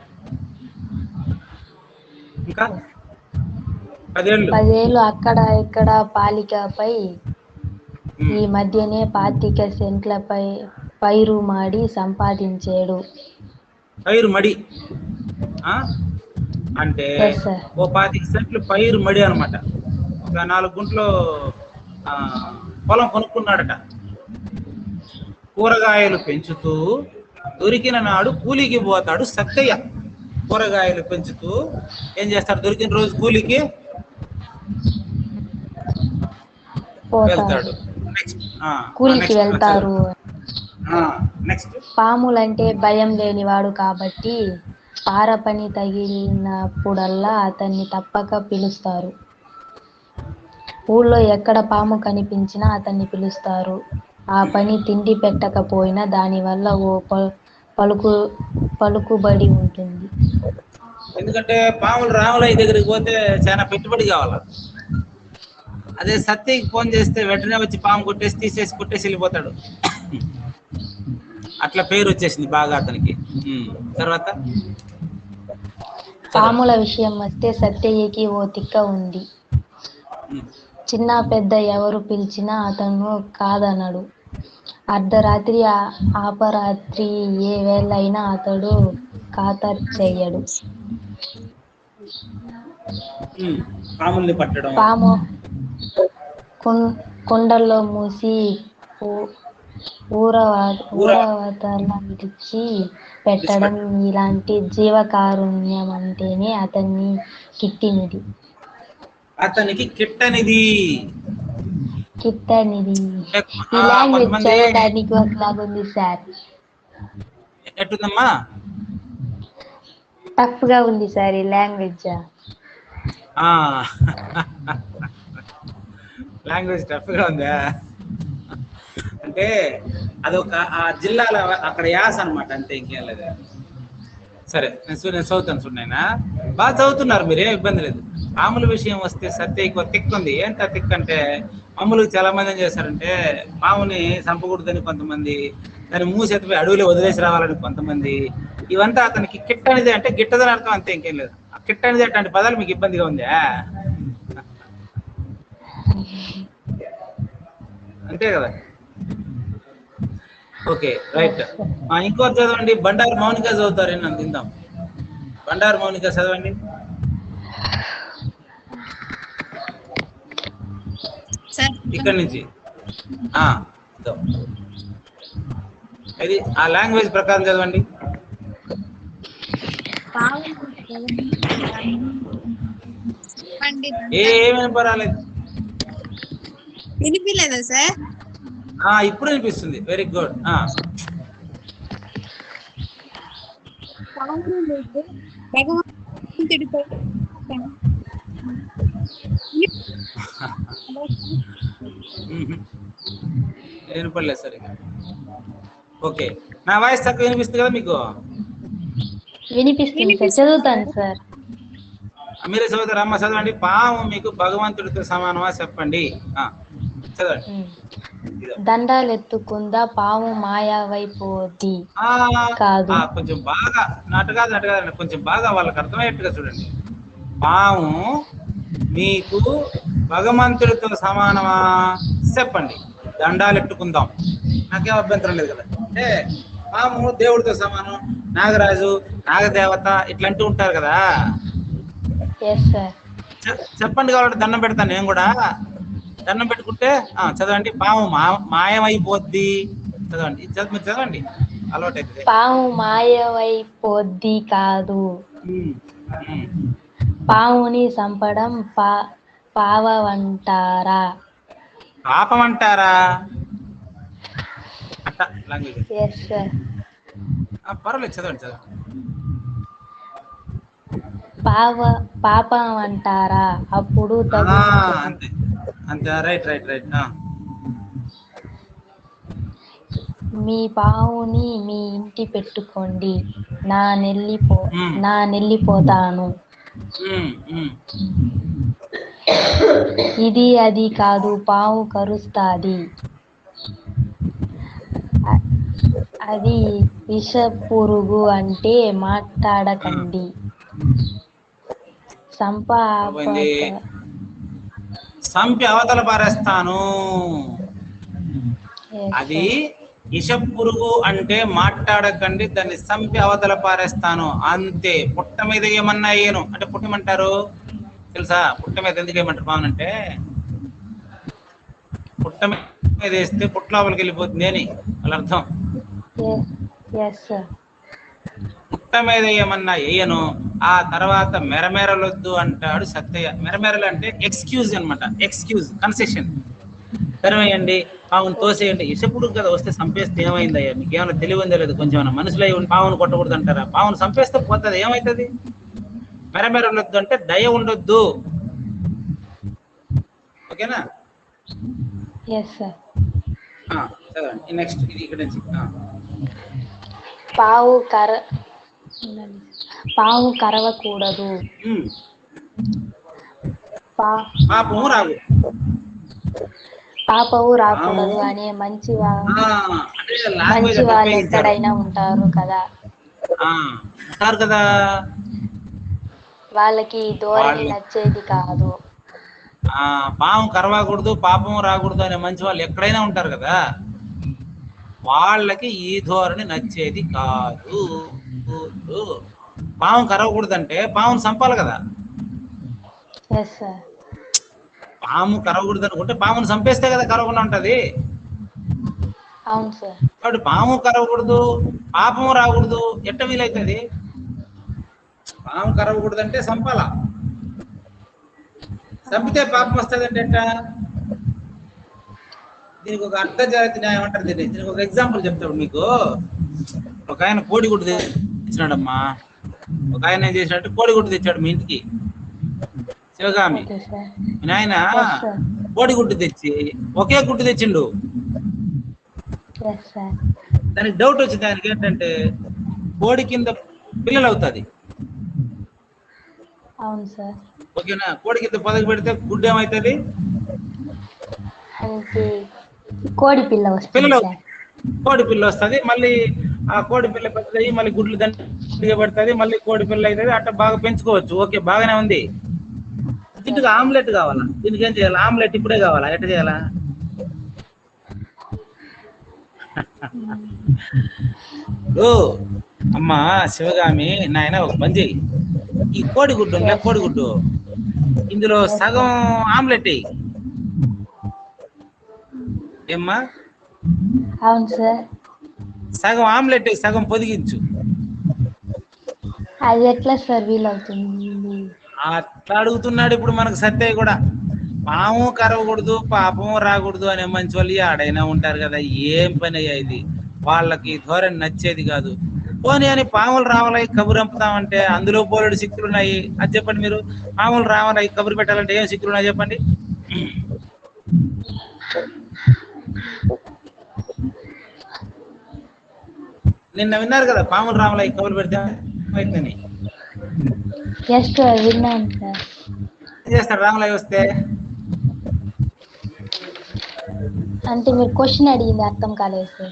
ఇంకా పదేళ్ళు పదేళ్ళు అక్కడ ఇక్కడ పాలికపై ఈ మధ్యనే పాతిక సెంట్లపై పైరు మాడి సంపాదించాడు పైరు మడి ఆ? అంటే Yes, sir. ఓ పాతిక సెంట్లు పైరు మడి అన్నమాట ఒక నాలుగు గుంట్లో ఆ, పొలం కొనుక్కున్నాడట కూరగాయలు పెంచుతూ దొరికిన నాడు కూలికి పోతాడు సత్తయ్య కూరగాయలు పెంచుతూ ఏం చేస్తాడు దొరికిన రోజు కూలికి వెళ్తాడు పోతారు నెక్స్ట్ కూలికి వెళ్తారు నెక్స్ట్ పాములంటే భయం లేనివాడు కాబట్టి పార పని తగిలినప్పుడల్లా అతన్ని తప్పక పిలుస్తారు ఊళ్ళో ఎక్కడ పాము కనిపించినా అతన్ని పిలుస్తారు ఆ పని తిండి పెట్టకపోయినా దానివల్ల ఓ ప- పలుకు పలుకుబడి ఉంటుంది ఎందుకంటే పాములు రాములయ్య దగ్గరికి పోతే చాలా పెట్టుబడి కావాలి అదే సత్యకి ఫోన్ చేస్తే వెంటనే వచ్చి పాము కొట్టేసి తీసేసి కొట్టేసి వెళ్ళిపోతాడు అట్లా పేరు వచ్చేసింది బాగా అతనికి ఉమ్. తర్వాత పాముల విషయం వస్తే సత్యయ్యకి ఓ తిక్క ఉంది ఉమ్. చిన్న పెద్ద ఎవరు పిలిచినా అతను కాదనడు అర్ధరాత్రి ఆ- ఆపరాత్రి ఏ వేళైనా అతడు ఖాతరు చెయ్యడు ఉమ్. పాముల్ని పట్టడం పాము కొం- కొండల్లో మూసి ఊ- ఊరవ- ఊరవతల విడిచి పెట్టడం ఇలాంటి జీవకారుణ్యం అంటేనే అతన్ని కిట్టినిది అతనికి కిట్టనిది కిట్టనిది ఆ, ఈ లాంగ్వేజ్ కొంతమంది చదవడానికి ఒకలాగుంది సార్ ఎట్టుందమ్మా టఫ్ గా ఉంది సార్ ఈ లాంగ్వేజ్ ఆ లాంగ్వేజ్ టఫ్ గా ఉందా అంటే అదొక ఆ జిల్లాల అక్కడ యాస అన్నమాట అంతే ఇంకేం లేదు సరే నేను చూ- నేను చదువుతాను చూడైనా బాగా చదువుతున్నారు మీరు ఏం ఇబ్బంది లేదు పాముల విషయం వస్తే సత్య ఎక్కువ తిక్కు ఉంది ఏంటి ఆ తిక్కు అంటే మామూలుగా చాలా మంది ఏం చేస్తారంటే పాముని చంపకూడదని కొంతమంది దాన్ని మూసేతిపోయి అడవిలో వదిలేసి రావాలని కొంతమంది ఇవంతా అతనికి కిట్టనిది అంటే గిట్టదని అర్థం అంతే ఇంకేం లేదు ఆ కిట్టనిది అట్లాంటి పదాలు మీకు ఇబ్బందిగా ఉందా అంతే కదా ఓకే రైట్ ఇంకోటి చదవండి బండారు మౌనిక చదువుతారు నన్ను తిందాం బండారు మౌనిక చదవండి సార్ ఇక్కడి నుంచి ఆ, ఇదో. ఇది ఆ లాంగ్వేజ్ ప్రకారం చదవండి పండిత్ ఏమేమి పర్వాలేదు వినిపించలేదా సార్ ఆ ఇప్పుడు అనిపిస్తుంది వెరీ గుడ్ ఆ భగవంతుడిపై నేను పడలేదు సరిగా ఓకే నా వాయిస్ తక్కువ వినిపిస్తుంది కదా మీకు వినిపిస్తుంది సార్ చదువుతాను సార్ మీరే చదువుతారు అమ్మ చదవండి పాము మీకు భగవంతుడితో సమానమా చెప్పండి ఆ, చదవండి ఉమ్. ఇదో. దండాలు ఎత్తుకుందా పాము మాయావైపోద్ది ఆ, కాదు. ఆ, కొంచెం బాగా నటు కాదు నటు కాదండి కొంచెం బాగా వాళ్ళకి అర్థమయ్యేట్టుగా చూడండి పాము మీకు భగవంతుడితో సమానమా చెప్పండి దండాలు ఎట్టుకుందాం నాకేం అభ్యంతరం లేదు కదా అంటే పాము దేవుడితో సమానం నాగరాజు నాగదేవత ఇట్లంటూ ఉంటారు కదా ఎస్ సార్ చె- చెప్పండి కావాలంటే దండం పెడతాను నేను కూడా దండం పెట్టుకుంటే ఆ, చదవండి పాము మా మాయమైపోద్ది చదవండి ఇది చదవ మీరు చదవండి అలవాటు అవుతుంది పాము మాయవైపోద్ది కాదు ఉమ్, ఉమ్. పాముని చంపడం పా పావమంటారా పాపం అంటారా అట్ట లాంగ్వేజ్ ఎస్ సార్ ఆ, పర్వాలేదు చదవండి చదవండి పావ పాపం అంటారా అప్పుడు ఆ, తగు అంతే అంతే రైట్ రైట్ రైట్ మీ పావుని మీ ఇంటి పెట్టుకోండి నా నెల్లిపో మ్మ్. నా నెల్లిపోతాను ఇది అది కాదు పావు కరుస్తాది అ- అది విష పురుగు అంటే మాట్లాడకండి సంప పోయింది. సంపి అవతల పారేస్తాను అది ఇష పురుగు అంటే మాట్లాడకండి దాన్ని సంపి అవతల పారేస్తాను అంతే పుట్ట మీద ఏమన్నా అయ్యాను అంటే పుట్టమంటారు తెలుసా పుట్ట మీద ఎందుకు ఏమంటారు పావన్ అంటే పుట్ట మీద వేస్తే పుట్ట లోపలికి వెళ్ళిపోతుంది అని వాళ్ళ అర్థం ఎస్ సార్ పుట్ట మీద ఏమన్నా వేయను ఆ తర్వాత మెరమెరలొద్దు అంటాడు సత్తయ్య మెరమెరలు అంటే ఎక్స్క్యూజ్ అన్నమాట ఎక్స్క్యూజ్ కన్సెషన్ తెరవేయండి పావును తోసేయండి ఇసపుడు కదా వస్తే చంపేస్తే ఏమైందయ్యా మీకు ఏమైనా తెలివి ఉందో లేదు కొంచెం ఏమైనా మనసులో ఉండి పావును కొట్టకూడదు అంటారా పావును చంపేస్తే పోతుంది ఏమవుతుంది మెరమెరలొద్దు అంటే దయ ఉండొద్దు ఓకేనా ఎస్ సార్ ఆ, చదవండి నెక్స్ట్ ఇది ఇక్కడ నుంచి ఆ. పావు కర పావు కరవకూడదు ఉమ్. పా పాపము రాగు పాపవు రాకూడదు అనే మంచి వా- ఆ, అంటే లాంగ్వేజ్ మంచి వాళ్ళు ఉపయోగించారు. ఎక్కడైనా ఉంటారు కదా ఆ, ఉంటారు కదా వాళ్ళకి ఈ ధోరణి వాళ్ళు- నచ్చేది కాదు ఆ పాము కరవకూడదు పాపం రాకూడదు అనే మంచి వాళ్ళు ఎక్కడైనా ఉంటారు కదా వాళ్ళకి ఈ ధోరణి నచ్చేది కాదు ఊ. పాము కరవకూడదు అంటే పామును చంపాలి కదా ఎస్ సార్ పాము కరవకూడదు అనుకుంటే పామును చంపేస్తే కదా కరవకుండా ఉంటది అవును సార్ కాబట్టి పాము కరవకూడదు పాపము రాకూడదు ఎట్ట వీలైతుంది పాము కరవకూడదు అంటే చంపాల చంపితే పాపం వస్తుంది అంటే ఎట్ట దీనికి ఒక అర్ధజాతి న్యాయం అంటారు దీన్ని దీనికి ఒక ఎగ్జాంపుల్ చెప్తాడు మీకు ఒక ఆయన కోడిగుడ్డు తెచ్చినాడమ్మా ఒక ఆయన ఏం చేసినట్టు కోడిగుడ్డు తెచ్చాడు మీ ఇంటికి శివగామి ఓకే సార్ మీ నాయన Yes, sir. కోడిగుడ్డు తెచ్చి ఒకే గుడ్డు తెచ్చిండు ఎస్ సార్ దానికి డౌట్ వచ్చింది ఆయనకి ఏంటంటే కోడి కింద పిల్లలు అవుతుంది అవును సార్ ఓకేనా కోడి కింద పొదగ పెడితే గుడ్డు ఏమవుతుంది అంటే కోడి పిల్ల వస్తుంది పిల్లలు సార్ కోడి పిల్ల వస్తుంది మళ్ళీ ఆ కోడి పిల్ల పెద్దది మళ్ళీ గుడ్లు దండిగా పడుతుంది మళ్ళీ కోడి పిల్ల అవుతుంది అట్లా బాగా పెంచుకోవచ్చు ఓకే బాగానే ఉంది దీనికి ఆమ్లెట్ కావాలా దీనికి ఏం చేయాలి ఆమ్లెట్ ఇప్పుడే కావాలా ఎట్లా చేయాలా ఓ అమ్మా శివగామి నాయన ఒక పని చెయ్యి ఈ కోడిగుడ్డు ఉందిలే కోడిగుడ్డు ఇందులో సగం ఆమ్లెట్ వేయి ఏమ్మా అవును సార్ సగం ఆమ్లెట్ వేయి, సగం పొదిగించు అది ఎట్లా సార్ వీలవుతుంది అట్లా అడుగుతున్నాడు ఇప్పుడు మనకు సత్యయ్య కూడా పాము కరవకూడదు పాపము రాకూడదు అనే మంచి వాళ్ళు ఆడైనా ఉంటారు కదా ఏం పని అయ్యా ఇది వాళ్ళకి ధోరణి నచ్చేది కాదు పోనీ అని పాములు రావాలై కబురు పంపుతామంటే అందులో బోలెడు సిక్కులు ఉన్నాయి అది చెప్పండి మీరు పాములు రావాలై కబురు పెట్టాలంటే ఏం సిక్కులు ఉన్నాయి చెప్పండి నిన్న విన్నారు కదా పాములు రావాలై కబురు పెడితే ఏమైందని ఎస్ సార్ విన్నాను సార్ ఏం చేస్తాడు రామలయ్య వస్తే అంటే మీరు క్వశ్చన్ అడిగింది అర్థం కాలేదు సార్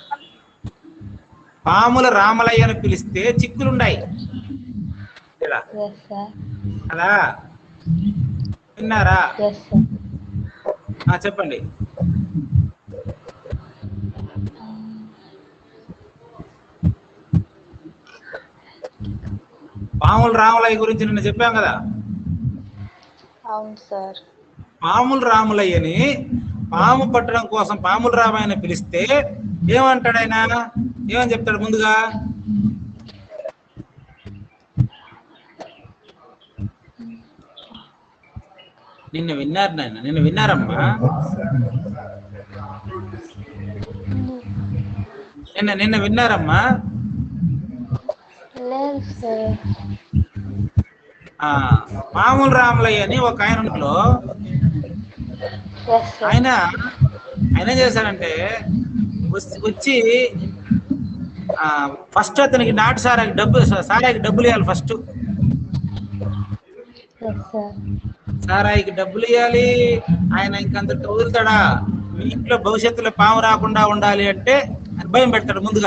పాముల రామలయ్యను పిలిస్తే చిక్కులుండాయి ఇలా ఎస్ సార్ అలా విన్నారా ఎస్ సార్ ఆ, చెప్పండి పాముల రామలయ్య గురించి నిన్న చెప్పాం కదా అవును సార్ పాముల రాములయ్యని పాము పట్టడం కోసం పాముల రామయ్యని పిలిస్తే ఏమంటాడు ఆయన ఏమని చెప్తాడు ముందుగా నిన్న విన్నారు నాయన నిన్న విన్నారమ్మా నిన్న నిన్న విన్నారమ్మా లేదు సార్ ఆ పాముల రాములయ్య అని ఒక ఆయన ఇంట్లో ఎస్ సార్ ఆయన ఆయన ఏం చేశాడంటే వచ్చి- వచ్చి ఫస్ట్ అతనికి నాటు సారాకి డబ్బు సారాయికి డబ్బులు ఇవ్వాలి ఫస్ట్ ఎస్ సార్ సారాయికి డబ్బులు ఇవ్వాలి ఆయన ఇంకంత వదులుతాడా మీ ఇంట్లో భవిష్యత్తులో పాము రాకుండా ఉండాలి అంటే ఆయన భయం పెడతాడు ముందుగా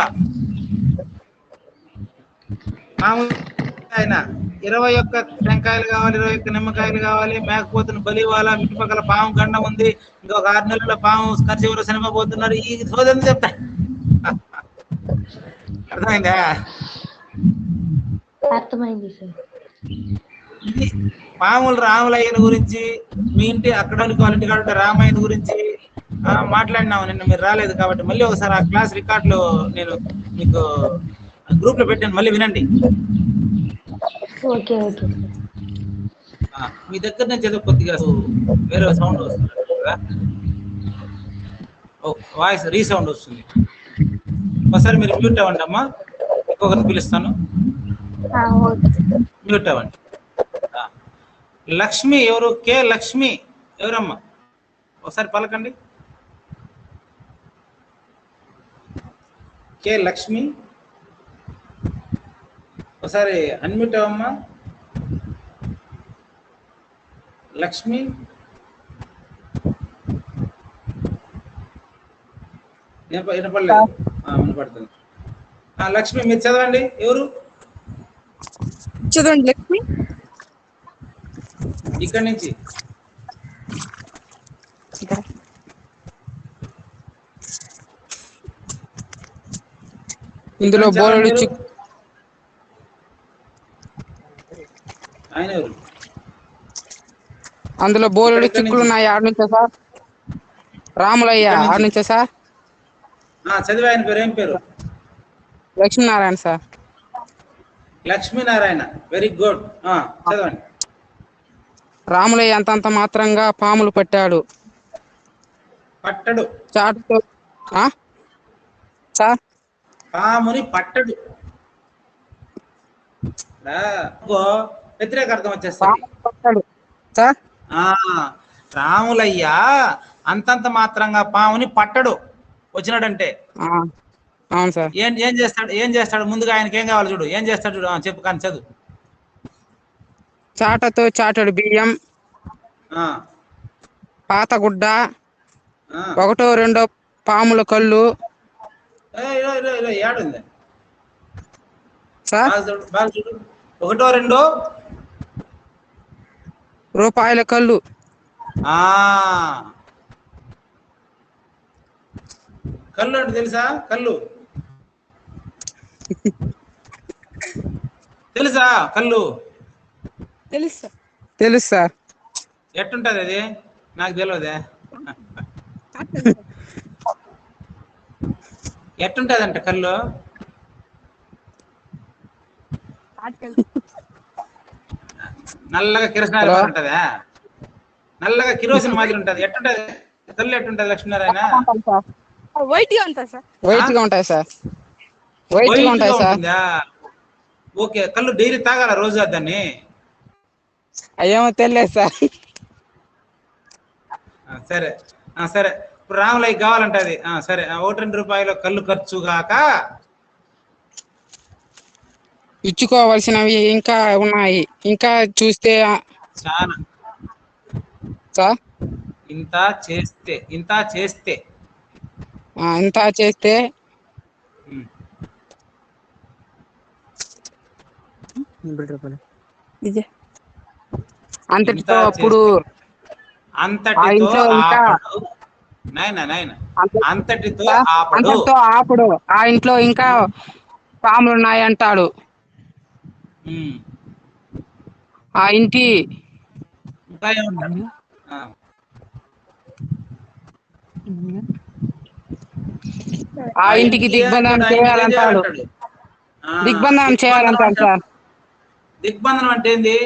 పాము ఆయన ఇరవై ఒక్క టెంకాయలు కావాలి ఇరవై ఒక్క నిమ్మకాయలు కావాలి మేకపోతున్న బలి ఇవ్వాలా ఇంటి పక్కల పాము గండం ఉంది ఇంకొక ఆరు నెలల పాము ఖర్చు సినిమా పోతున్నాడు ఈ సోదని చెప్తా అర్థమైందా అర్థమైంది సార్ ఇది మామూలు రాములయ్యన గురించి మీ ఇంటి అక్కడ క్వాలిటీ కాబట్టి రామాయణ గురించి ఆ, మాట్లాడినాము నిన్న మీరు రాలేదు కాబట్టి మళ్ళీ ఒకసారి ఆ క్లాస్ రికార్డులు నేను మీకు గ్రూప్ లో పెట్టాను మళ్ళీ వినండి ఓకే ఓకే సార్ ఆ, మీ దగ్గర నుంచి ఏదో కొద్దిగా వేరే సౌండ్ వస్తుంది కదా ఓ వాయిస్ రీసౌండ్ వస్తుంది ఒకసారి మీరు మ్యూట్ అవ్వండి అమ్మా ఇంకొకరిని పిలుస్తాను ఆ, ఓకే మ్యూట్ అవ్వండి ఆ. లక్ష్మి ఎవరు కే లక్ష్మి ఎవరమ్మా ఒకసారి పలకండి కే లక్ష్మి ఒకసారి అన్మ్యూట్ అవ్వమ్మా లక్ష్మి వినప- వినపడలేదు ఆ, వినపడుతుంది ఆ, లక్ష్మి మీరు చదవండి ఎవరు చదవండి లక్ష్మి ఇక్కడి నుంచి ఇందులో ఇక్కడ బోలెడు చదవండి చిక్ ఎవరు? ఆయన ఎవరు అందులో బోలెడు ఇక్కడ నుంచి. చిక్కులు ఉన్నాయి ఆడ నుంచే సార్ రాములయ్య ఇక్కడ నుంచి. ఆడ నుంచే సార్ ఆ, చదివి ఆయన పేరు ఏం పేరు Lakshminarayana sir Lakshminarayana very good చదవండి రాములయ్య అంతంత మాత్రంగా పాములు పట్టాడు పట్టడు చాటుతో ఆ? సార్ పాముని పట్టడు రా, ఇంకో వ్యతిరేక అర్థం వచ్చేస్తుంది పాములు పట్టాడు సార్ ఆ రాములయ్య అంతంత మాత్రంగా పాముని పట్టడు వచ్చినాడంటే ఆ, అవును సార్ ఏం ఏం చేస్తాడు ఏం చేస్తాడు ముందుగా ఆయనకి ఏం కావాలి చూడు ఏం చేస్తాడు చూడు ఆ, చెప్పు కానీ చదువు చాటతో చాటడు బియ్యం ఆ, పాత గుడ్డ ఆ. ఒకటో రెండో పాముల కళ్ళు ఏ, ఇరో, ఇరో, ఇరో, ఏడుంది సార్ బాగా చూడు బాగా చూడు ఒకటో రెండో రూపాయల కళ్ళు ఆ కళ్ళు అంటే తెలుసా కళ్ళు తెలుసా కళ్ళు తెలుసు సార్ తెలుసు సార్ ఎట్టుంటది అది నాకు తెలియదే ఎట్టుంటదంట కళ్ళు నల్లగా కిరసనాలు హలో? ఉంటదా నల్లగా కిరోసిన్ మాదిరి ఉంటది ఎట్టుంటది కళ్ళు ఎట్టుంటది లక్ష్మీనారాయణ వైట్ గా ఉంటుంది సార్ వైట్ గా ఉంటాయి సార్ వైట్ గా White ఉంటాయి గా సార్ ఉంటుందా? ఓకే కళ్ళు డైలీ తాగాల రోజు దాన్ని అయ్యేమో తెలియదు సార్ ఆ, సరే ఆ, సరే ఇప్పుడు రాములయ్య కావాలంటది ఆ, సరే ఆ, ఒకటి రెండు రూపాయలు కళ్ళు ఖర్చు కాక ఇచ్చుకోవాల్సినవి ఇంకా ఉన్నాయి ఇంకా చూస్తే ఆ, చాలా సార్ ఇంత చేస్తే ఇంత చేస్తే ఆ, ఇంత చేస్తే ఉమ్, అంతటితో ఇంత అప్పుడు ఆ అంతటితో ఇంట్లో ఇంకా- ఆపడు నాయన నాయన అంత- అంతటితో సార్, ఆపడు అంతటితో ఆపడు ఆ ఇంట్లో ఇంకా పాములు ఉన్నాయి అంటాడు ఉమ్, ఆ ఇంటి ఇంకా ఏమంటాడు ఆ, ఆ ఇంటికి దిగ్బంధనం అంటాడు, చేయాలంటాడు అంటాడు. ఆ, దిగ్బంధనం చేయాలంటాడు సార్ దిగ్బంధనం అంటే ఏంది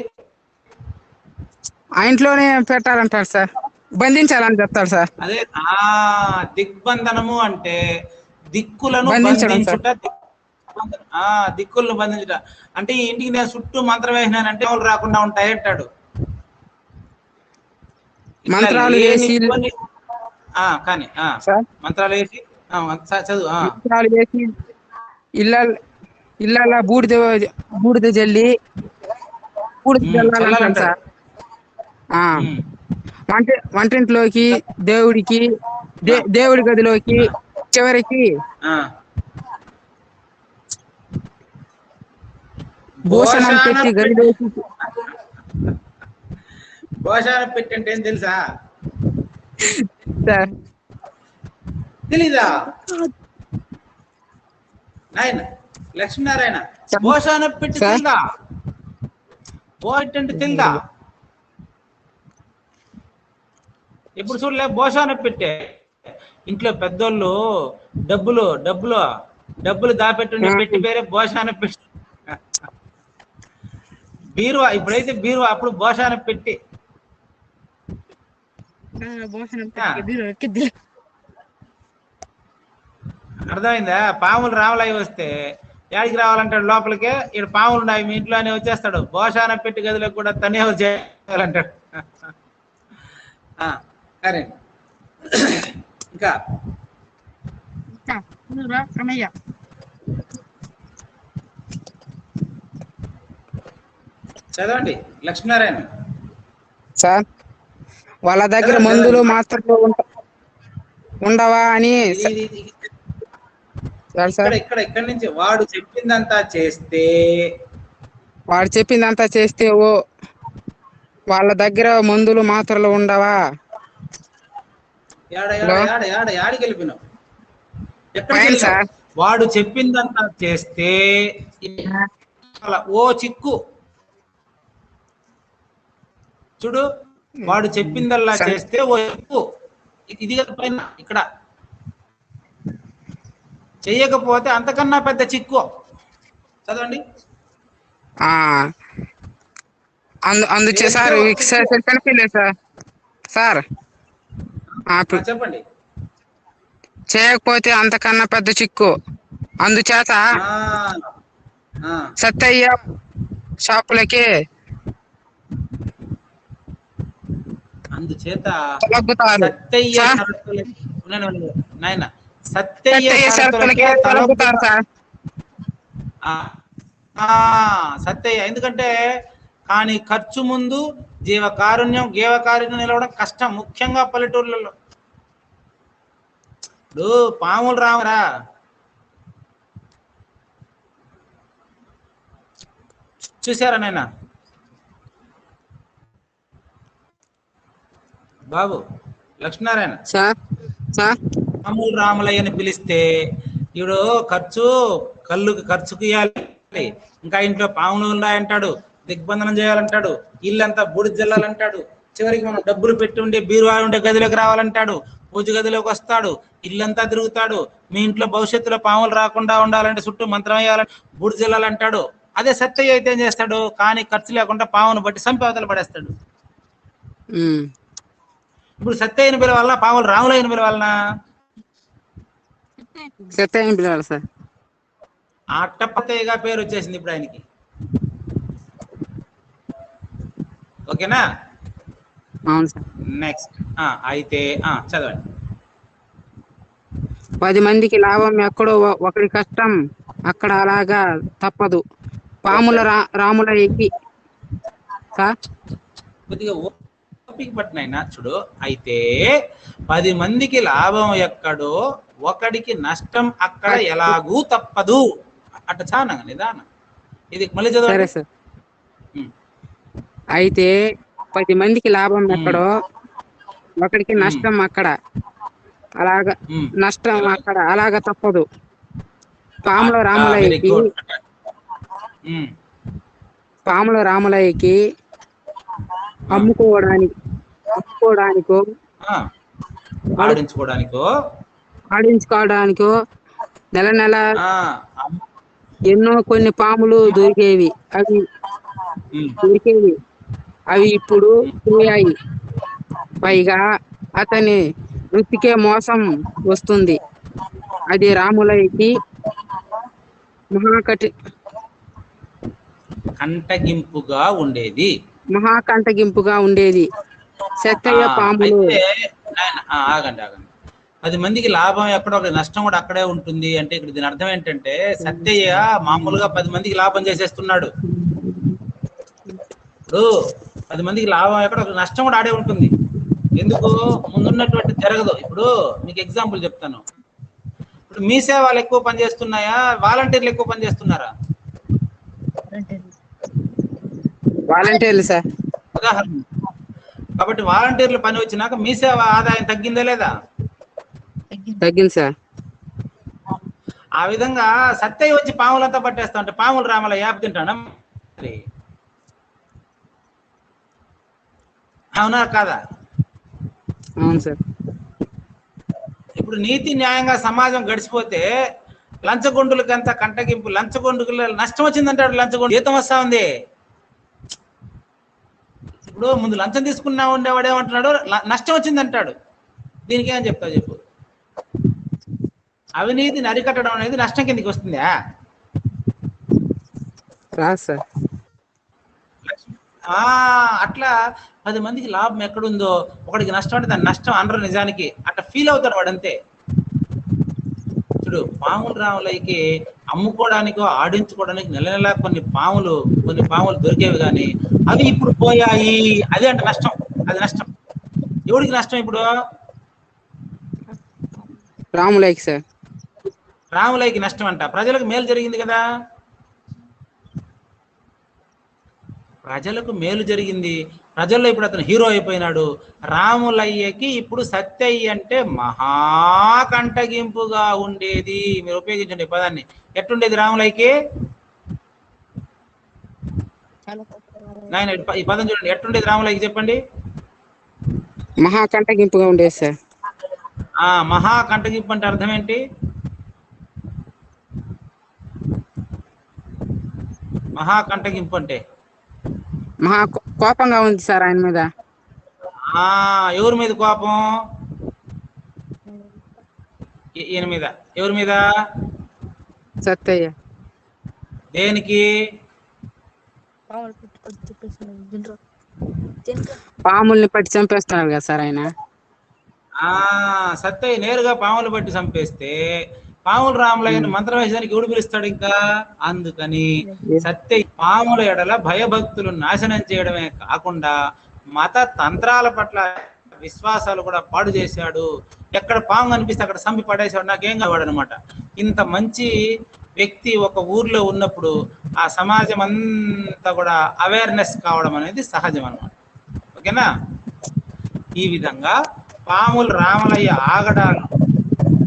ఆ ఇంట్లోనే పెట్టాలంటాడు సార్ బంధించాలని చెప్తాడు సార్ అదే ఆ దిగ్బంధనము అంటే దిక్కులను బంధించడం బంధించుట దిగ్బంధనం. ఆ దిక్కులను బంధించుట అంటే ఈ ఇంటికి నేను చుట్టూ మంత్రం వేసినానంటే వాళ్ళు రాకుండా ఉంటాయి అంటాడు ఇట్లా మంత్రాలు లేని వేసి కొన్ని- ఆ కానీ ఆ సార్ మంత్రాలు వేసి ఆ, చ- చదువు ఆ మంత్రాలు వేసి ఇళ్ళ ఇళ్ళ బూడిద బూడిద జల్లి బూడిద ఉమ్, జల్లాలంటాడు చల్లాలంటాడు. సార్ ఆ ఉమ్, వంట వంటింట్లోకి దేవుడికి దే- దేవుడి గదిలోకి చివరికి ఆ. భూషణం భోషాన పెట్టి పెట్టి- గదిలోకి భోషాన పెట్టి అంటే ఏం తెలుసా సార్ తెలీదా నాయన లక్ష్మీనారాయణ సార్. భోషాన పెట్టి సార్. తెలుదా భోట్ అంటే తెలుదా ఇప్పుడు చూడలే భోషాన పెట్టే ఇంట్లో పెద్దోళ్ళు డబ్బులు డబ్బులు డబ్బులు దాపెట్టుండే ఆ. పెట్టి పేరే భోషాన పెట్టి బీరువా ఇప్పుడైతే బీరువా అప్పుడు భోషాన పెట్టి అర్థమైందా పాములు రావాలవి వస్తే యాడికి రావాలంటాడు లోపలికే ఇక్కడ పాములు ఉన్నాయి మీ ఇంట్లోనే వచ్చేస్తాడు భోషాన పెట్టి గదిలోకి కూడా తనే చేయాలంటాడు ఆ, సరే ఇంకా చదవండి లక్ష్మీనారాయణ సార్ వాళ్ళ దగ్గర మందులు మాత్రలు ఉంట- ఉండవా అని ఇది- ఇది- ఇది- సార్ ఇక్కడ సార్ ఇక్కడ ఇక్కడ నుంచి వాడు చెప్పిందంతా చేస్తే వాడు చెప్పిందంతా చేస్తే ఓ వాళ్ళ దగ్గర మందులు మాత్రలు ఉండవా యాడ యాడ హలో? యాడ యాడ యాడికి వెళ్ళిపోయినావు ఎక్కడికి పైన వెళ్ళినావు? సార్. వాడు చెప్పిందంతా చేస్తే అలా ఓ చిక్కు చూడు వాడు చెప్పిందల్లా సార్. చేస్తే ఓ చిక్కు ఇది- ఇది కదా పైన ఇక్కడ చెయ్యకపోతే అంతకన్నా పెద్ద చిక్కు చదవండి ఆ అందు అందుచే సార్ ఇక సార్ సార్ కనిపించలేదు సార్ సార్ ఆ, ఆ, ఇప్పుడు చెప్పండి చేయకపోతే అంతకన్నా పెద్ద చిక్కు అందుచేత ఆ, ఆ, సత్తయ్య షాపులకి అందుచేత తొలగుతారు సత్తయ్య సార్? సరస్సులకి- ఉండండి, ఉండండి. నాయన సత్తయ్య సత్తయ్య సరస్సులకి షాపులకి తొలగుతారు సార్ ఆ, ఆ, సత్తయ్య ఎందుకంటే కానీ ఖర్చు ముందు జీవ కారుణ్యం గేవ కారుణ్యం నిలవడం కష్టం ముఖ్యంగా పల్లెటూర్లలో ఇప్పుడు పాములు రావరా చూసారా నాయన బాబు లక్ష్మీనారాయణ సార్ సార్ పాములు రాములయ్యని పిలిస్తే ఇప్పుడు ఖర్చు కళ్ళుకి ఖర్చుకు ఇవ్వాలి ఇంకా ఇంట్లో పాములు ఉన్నాయంటాడు దిగ్బంధనం చేయాలంటాడు ఇల్లంతా బూడిద జల్లాలంటాడు చివరికి మనం డబ్బులు పెట్టి ఉండే బీరువా ఉండే గదిలోకి రావాలంటాడు పూజ గదిలోకి వస్తాడు ఇల్లంతా తిరుగుతాడు మీ ఇంట్లో భవిష్యత్తులో పాములు రాకుండా ఉండాలంటే చుట్టూ మంత్రం వేయాలంటే బూడిద జల్లాలంటాడు అదే సత్య అయితే ఏం చేస్తాడు కానీ ఖర్చు లేకుండా పామును బట్టి సంపేవతలు పడేస్తాడు ఉమ్. ఇప్పుడు సత్య అయిన పిలవాలనా పాములు రాములైన పిలవాలనా సత్య ఏం పిలవాలి సార్ అట్టపతయ్యగా పేరు వచ్చేసింది ఇప్పుడు ఆయనకి ఓకేనా అవును సార్ నెక్స్ట్ అయితే ఆ, చదవండి పది మందికి లాభం ఎక్కడో ఒ- ఒకరి కష్టం అక్కడ అలాగా తప్పదు పాముల రా రాముల ఎక్కి సార్ కొద్దిగా ఓపిక పట్టినైనా చూడు అయితే పది మందికి లాభం ఎక్కడో ఒకడికి నష్టం అక్కడ ఎలాగూ తప్పదు అట్ట చానంగా నిదానం ఇది మళ్ళీ సరే చదవండి సార్ ఉమ్, అయితే పది మందికి లాభం ఎక్కడో ఒకడికి నష్టం అక్కడ అలాగా ఉమ్. నష్టం అక్కడ అలాగ తప్పదు పాముల ఆ, very రాములయ్యకి good. ఉమ్, పాముల రాములయ్యకి అమ్ముకోవడానికి అమ్ముకోవడానికో ఆ, ఆడించుకోవడానికో ఆడించుకోవడానికో నెల నెల ఆ, అమ్- ఎన్నో కొన్ని పాములు దొరికేవి అవి ఉమ్, దొరికేవి అవి ఇప్పుడు పోయాయి పైగా అతని వృత్తికే మోసం వస్తుంది అది రాములయ్యకి మహాకటి కంటగింపుగా ఉండేది మహాకంటగింపుగా ఉండేది సత్తయ్య ఆ, పాములు అయితే నాయన- ఆ, ఆగండి ఆగండి పది మందికి లాభం ఎక్కడో ఒక నష్టం కూడా అక్కడే ఉంటుంది అంటే ఇక్కడ దీని అర్థం ఏంటంటే సత్యయ్య మామూలుగా పది మందికి లాభం చేసేస్తున్నాడు ఇప్పుడు పది మందికి లాభం ఎక్కడ ఒక నష్టం కూడా ఆడే ఉంటుంది ఎందుకు ముందున్నటువంటి జరగదు ఇప్పుడు మీకు ఎగ్జాంపుల్ చెప్తాను ఇప్పుడు మీ సేవలు ఎక్కువ పనిచేస్తున్నాయా వాలంటీర్లు ఎక్కువ పనిచేస్తున్నారా వాలంటీర్లు సార్ ఉదాహరణ కాబట్టి వాలంటీర్లు పని వచ్చినాక మీ సేవ ఆదాయం తగ్గిందా లేదా తగ్గింది సార్ ఆ విధంగా సత్యయ్య వచ్చి పాములంతా పట్టేస్తా అంటే పాములు రామల యాప్ తింటాడా మరి అవునా కాదా అవును సార్ ఇప్పుడు నీతి న్యాయంగా సమాజం గడిచిపోతే లంచగొండులకి అంత కంటగింపు లంచగొండుకుల నష్టం వచ్చిందంటాడు లంచగొండు జీతం వస్తా ఉంది ఇప్పుడు ముందు లంచం తీసుకున్నా ఉండేవాడు ఏమంటున్నాడు "ల- నష్టం వచ్చిందంటాడు దీనికి ఏం చెప్తావు చెప్పు అవినీతిని అరికట్టడం అనేది నష్టం కిందకి వస్తుందా రాదు సార్ ఆ అట్లా పది మందికి లాభం ఎక్కడుందో ఒకడికి నష్టం అంటే దాని నష్టం అనరు నిజానికి అట్లా ఫీల్ అవుతాడు వాడంతే చూడు పాములు రాములకి అమ్ముకోవడానికో ఆడించుకోవడానికి నెల నెల కొన్ని పాములు కొన్ని పాములు దొరికేవి కానీ అవి ఇప్పుడు పోయాయి అదే అంటే నష్టం అది నష్టం ఎవడికి నష్టం ఇప్పుడు రాములయ్యకి సార్ రాములయ్యకి నష్టం అంట ప్రజలకు మేలు జరిగింది కదా ప్రజలకు మేలు జరిగింది ప్రజల్లో ఇప్పుడు అతను హీరో అయిపోయినాడు రాములయ్యకి ఇప్పుడు సత్యయ్య అంటే మహాకంటగింపుగా ఉండేది మీరు ఉపయోగించండి ఈ పదాన్ని ఎట్టుండేది రాములయ్యకి నాయన ఈ ప- ఈ పదం చూడండి ఎట్టుండేది రాములయ్యకి చెప్పండి మహాకంటగింపుగా ఉండేది సార్ ఆ మహాకంటగింపు అంటే అర్థం ఏంటి మహాకంటగింపు అంటే మహా కో- కోపంగా ఉంది సార్ ఆయన మీద ఆ ఎవరి మీద కోపం ఈ- ఈయన మీద ఎవరి మీద సత్తయ్య దేనికి పాముల్ని పట్టి చంపేస్తున్నారు కదా సార్ ఆయన ఆ సత్తయ్య నేరుగా పాములు పట్టి చంపేస్తే పాములు రాములయ్యని మంత్రం వేసేదానికి ఎవడు పిలుస్తాడు ఇంకా అందుకని సత్య పాముల ఎడల భయభక్తులు నాశనం చేయడమే కాకుండా మత తంత్రాల పట్ల విశ్వాసాలు కూడా పాడు చేశాడు ఎక్కడ పాము కనిపిస్తే అక్కడ సంపి పడేశాడు నాకేం కావాడు అనమాట ఇంత మంచి వ్యక్తి ఒక ఊర్లో ఉన్నప్పుడు ఆ సమాజం అంతా కూడా అవేర్నెస్ కావడం అనేది సహజం అనమాట ఓకేనా ఈ విధంగా పాములు రామలయ్య ఆగడాలు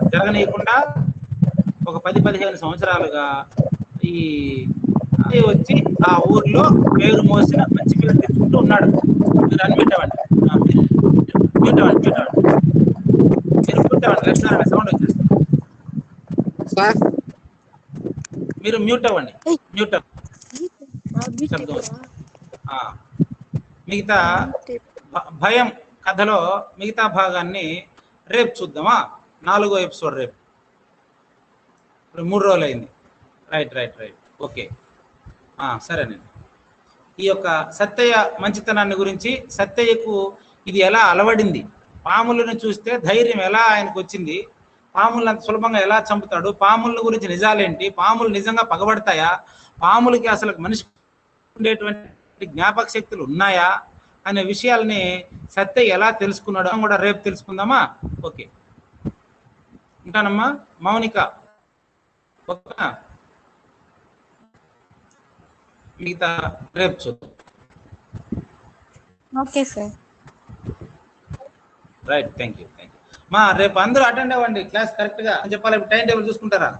జరగనీయకుండా ఒక పది పదిహేను సంవత్సరాలుగా ఈ అది వచ్చి ఆ ఊర్లో పేరు మోసిన మంచి పేరు తెచ్చుకుంటూ ఉన్నాడు మీరు అన్మిట్ అవ్వండి ఆ, మీరు మ్యూట్ అవ్వండి మ్యూట్ అవ్వండి మీరు మ్యూట్ అవ్వండి లక్ష్మీనారాయణ సౌండ్ వచ్చేస్తుంది సార్ మీరు మ్యూట్ అవ్వండి మ్యూట్ అవ్వండి శబ్దం వస్తుంది. ఆ, మిగతా భ- భయం కథలో మిగతా భాగాన్ని రేపు చూద్దామా నాలుగో ఎపిసోడ్ రేపు ఇప్పుడు మూడు రోజులు అయింది రైట్ రైట్ రైట్ ఓకే ఆ, సరేనండి ఈ యొక్క సత్తయ్య మంచితనాన్ని గురించి సత్తయ్యకు ఇది ఎలా అలవడింది పాములను చూస్తే ధైర్యం ఎలా ఆయనకు వచ్చింది పాములను అంత సులభంగా ఎలా చంపుతాడు పాముల గురించి నిజాలేంటి పాములు నిజంగా పగబడతాయా పాములకి అసలు మనిషి ఉండేటువంటి జ్ఞాపక శక్తులు ఉన్నాయా అనే విషయాల్ని సత్య ఎలా తెలుసుకున్నాడో కూడా రేపు తెలుసుకుందామా ఓకే ఉంటానమ్మా మౌనిక ఓకేనా మిగతా రేపు చూద్దాం okay sir right thank you thank you మా రేపు అందరూ అటెండ్ అవ్వండి క్లాస్ కరెక్ట్ గా చెప్పాలి ఇప్పుడు టైం టేబుల్ చూసుకుంటారా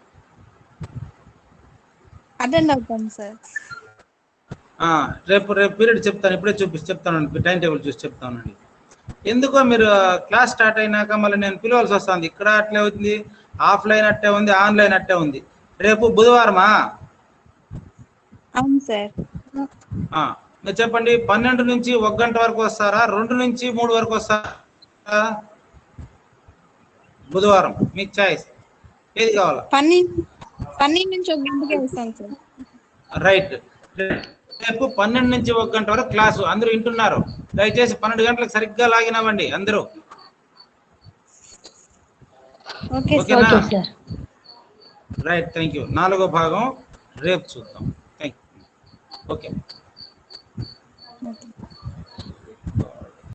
అటెండ్ అవుతాం సార్ ఆ, రేపు రేపు పీరియడ్ చెప్తాను ఇప్పుడే చూపిస్తే చెప్తానండి టైం టేబుల్ చూసి చెప్తానండి ఎందుకో మీరు క్లాస్ స్టార్ట్ అయినాక మళ్ళీ నేను పిలవాల్సి వస్తుంది ఇక్కడ అట్లే అవుతుంది ఆఫ్లైన్ అట్టే ఉంది ఆన్లైన్ అట్టే ఉంది రేపు బుధవారమా అవును సార్ ఆ, మీరు చెప్పండి పన్నెండు నుంచి ఒక గంట వరకు వస్తారా రెండు నుంచి మూడు వరకు వస్తారా బుధవారం మీకు చాయిస్ ఏది కావాలా పన్నెండు పన్నెండు నుంచి ఒక గంటకే వస్తాను సార్ రైట్ రేపు పన్నెండు నుంచి ఒక గంట వరకు క్లాసు అందరూ వింటున్నారు దయచేసి పన్నెండు గంటలకు సరిగ్గా లాగినవ్వండి అందరూ ఓకే సార్ ఓకేనా okay sir right thank you నాలుగో భాగం రేపు చూద్దాం థ్యాంక్ యూ ఓకే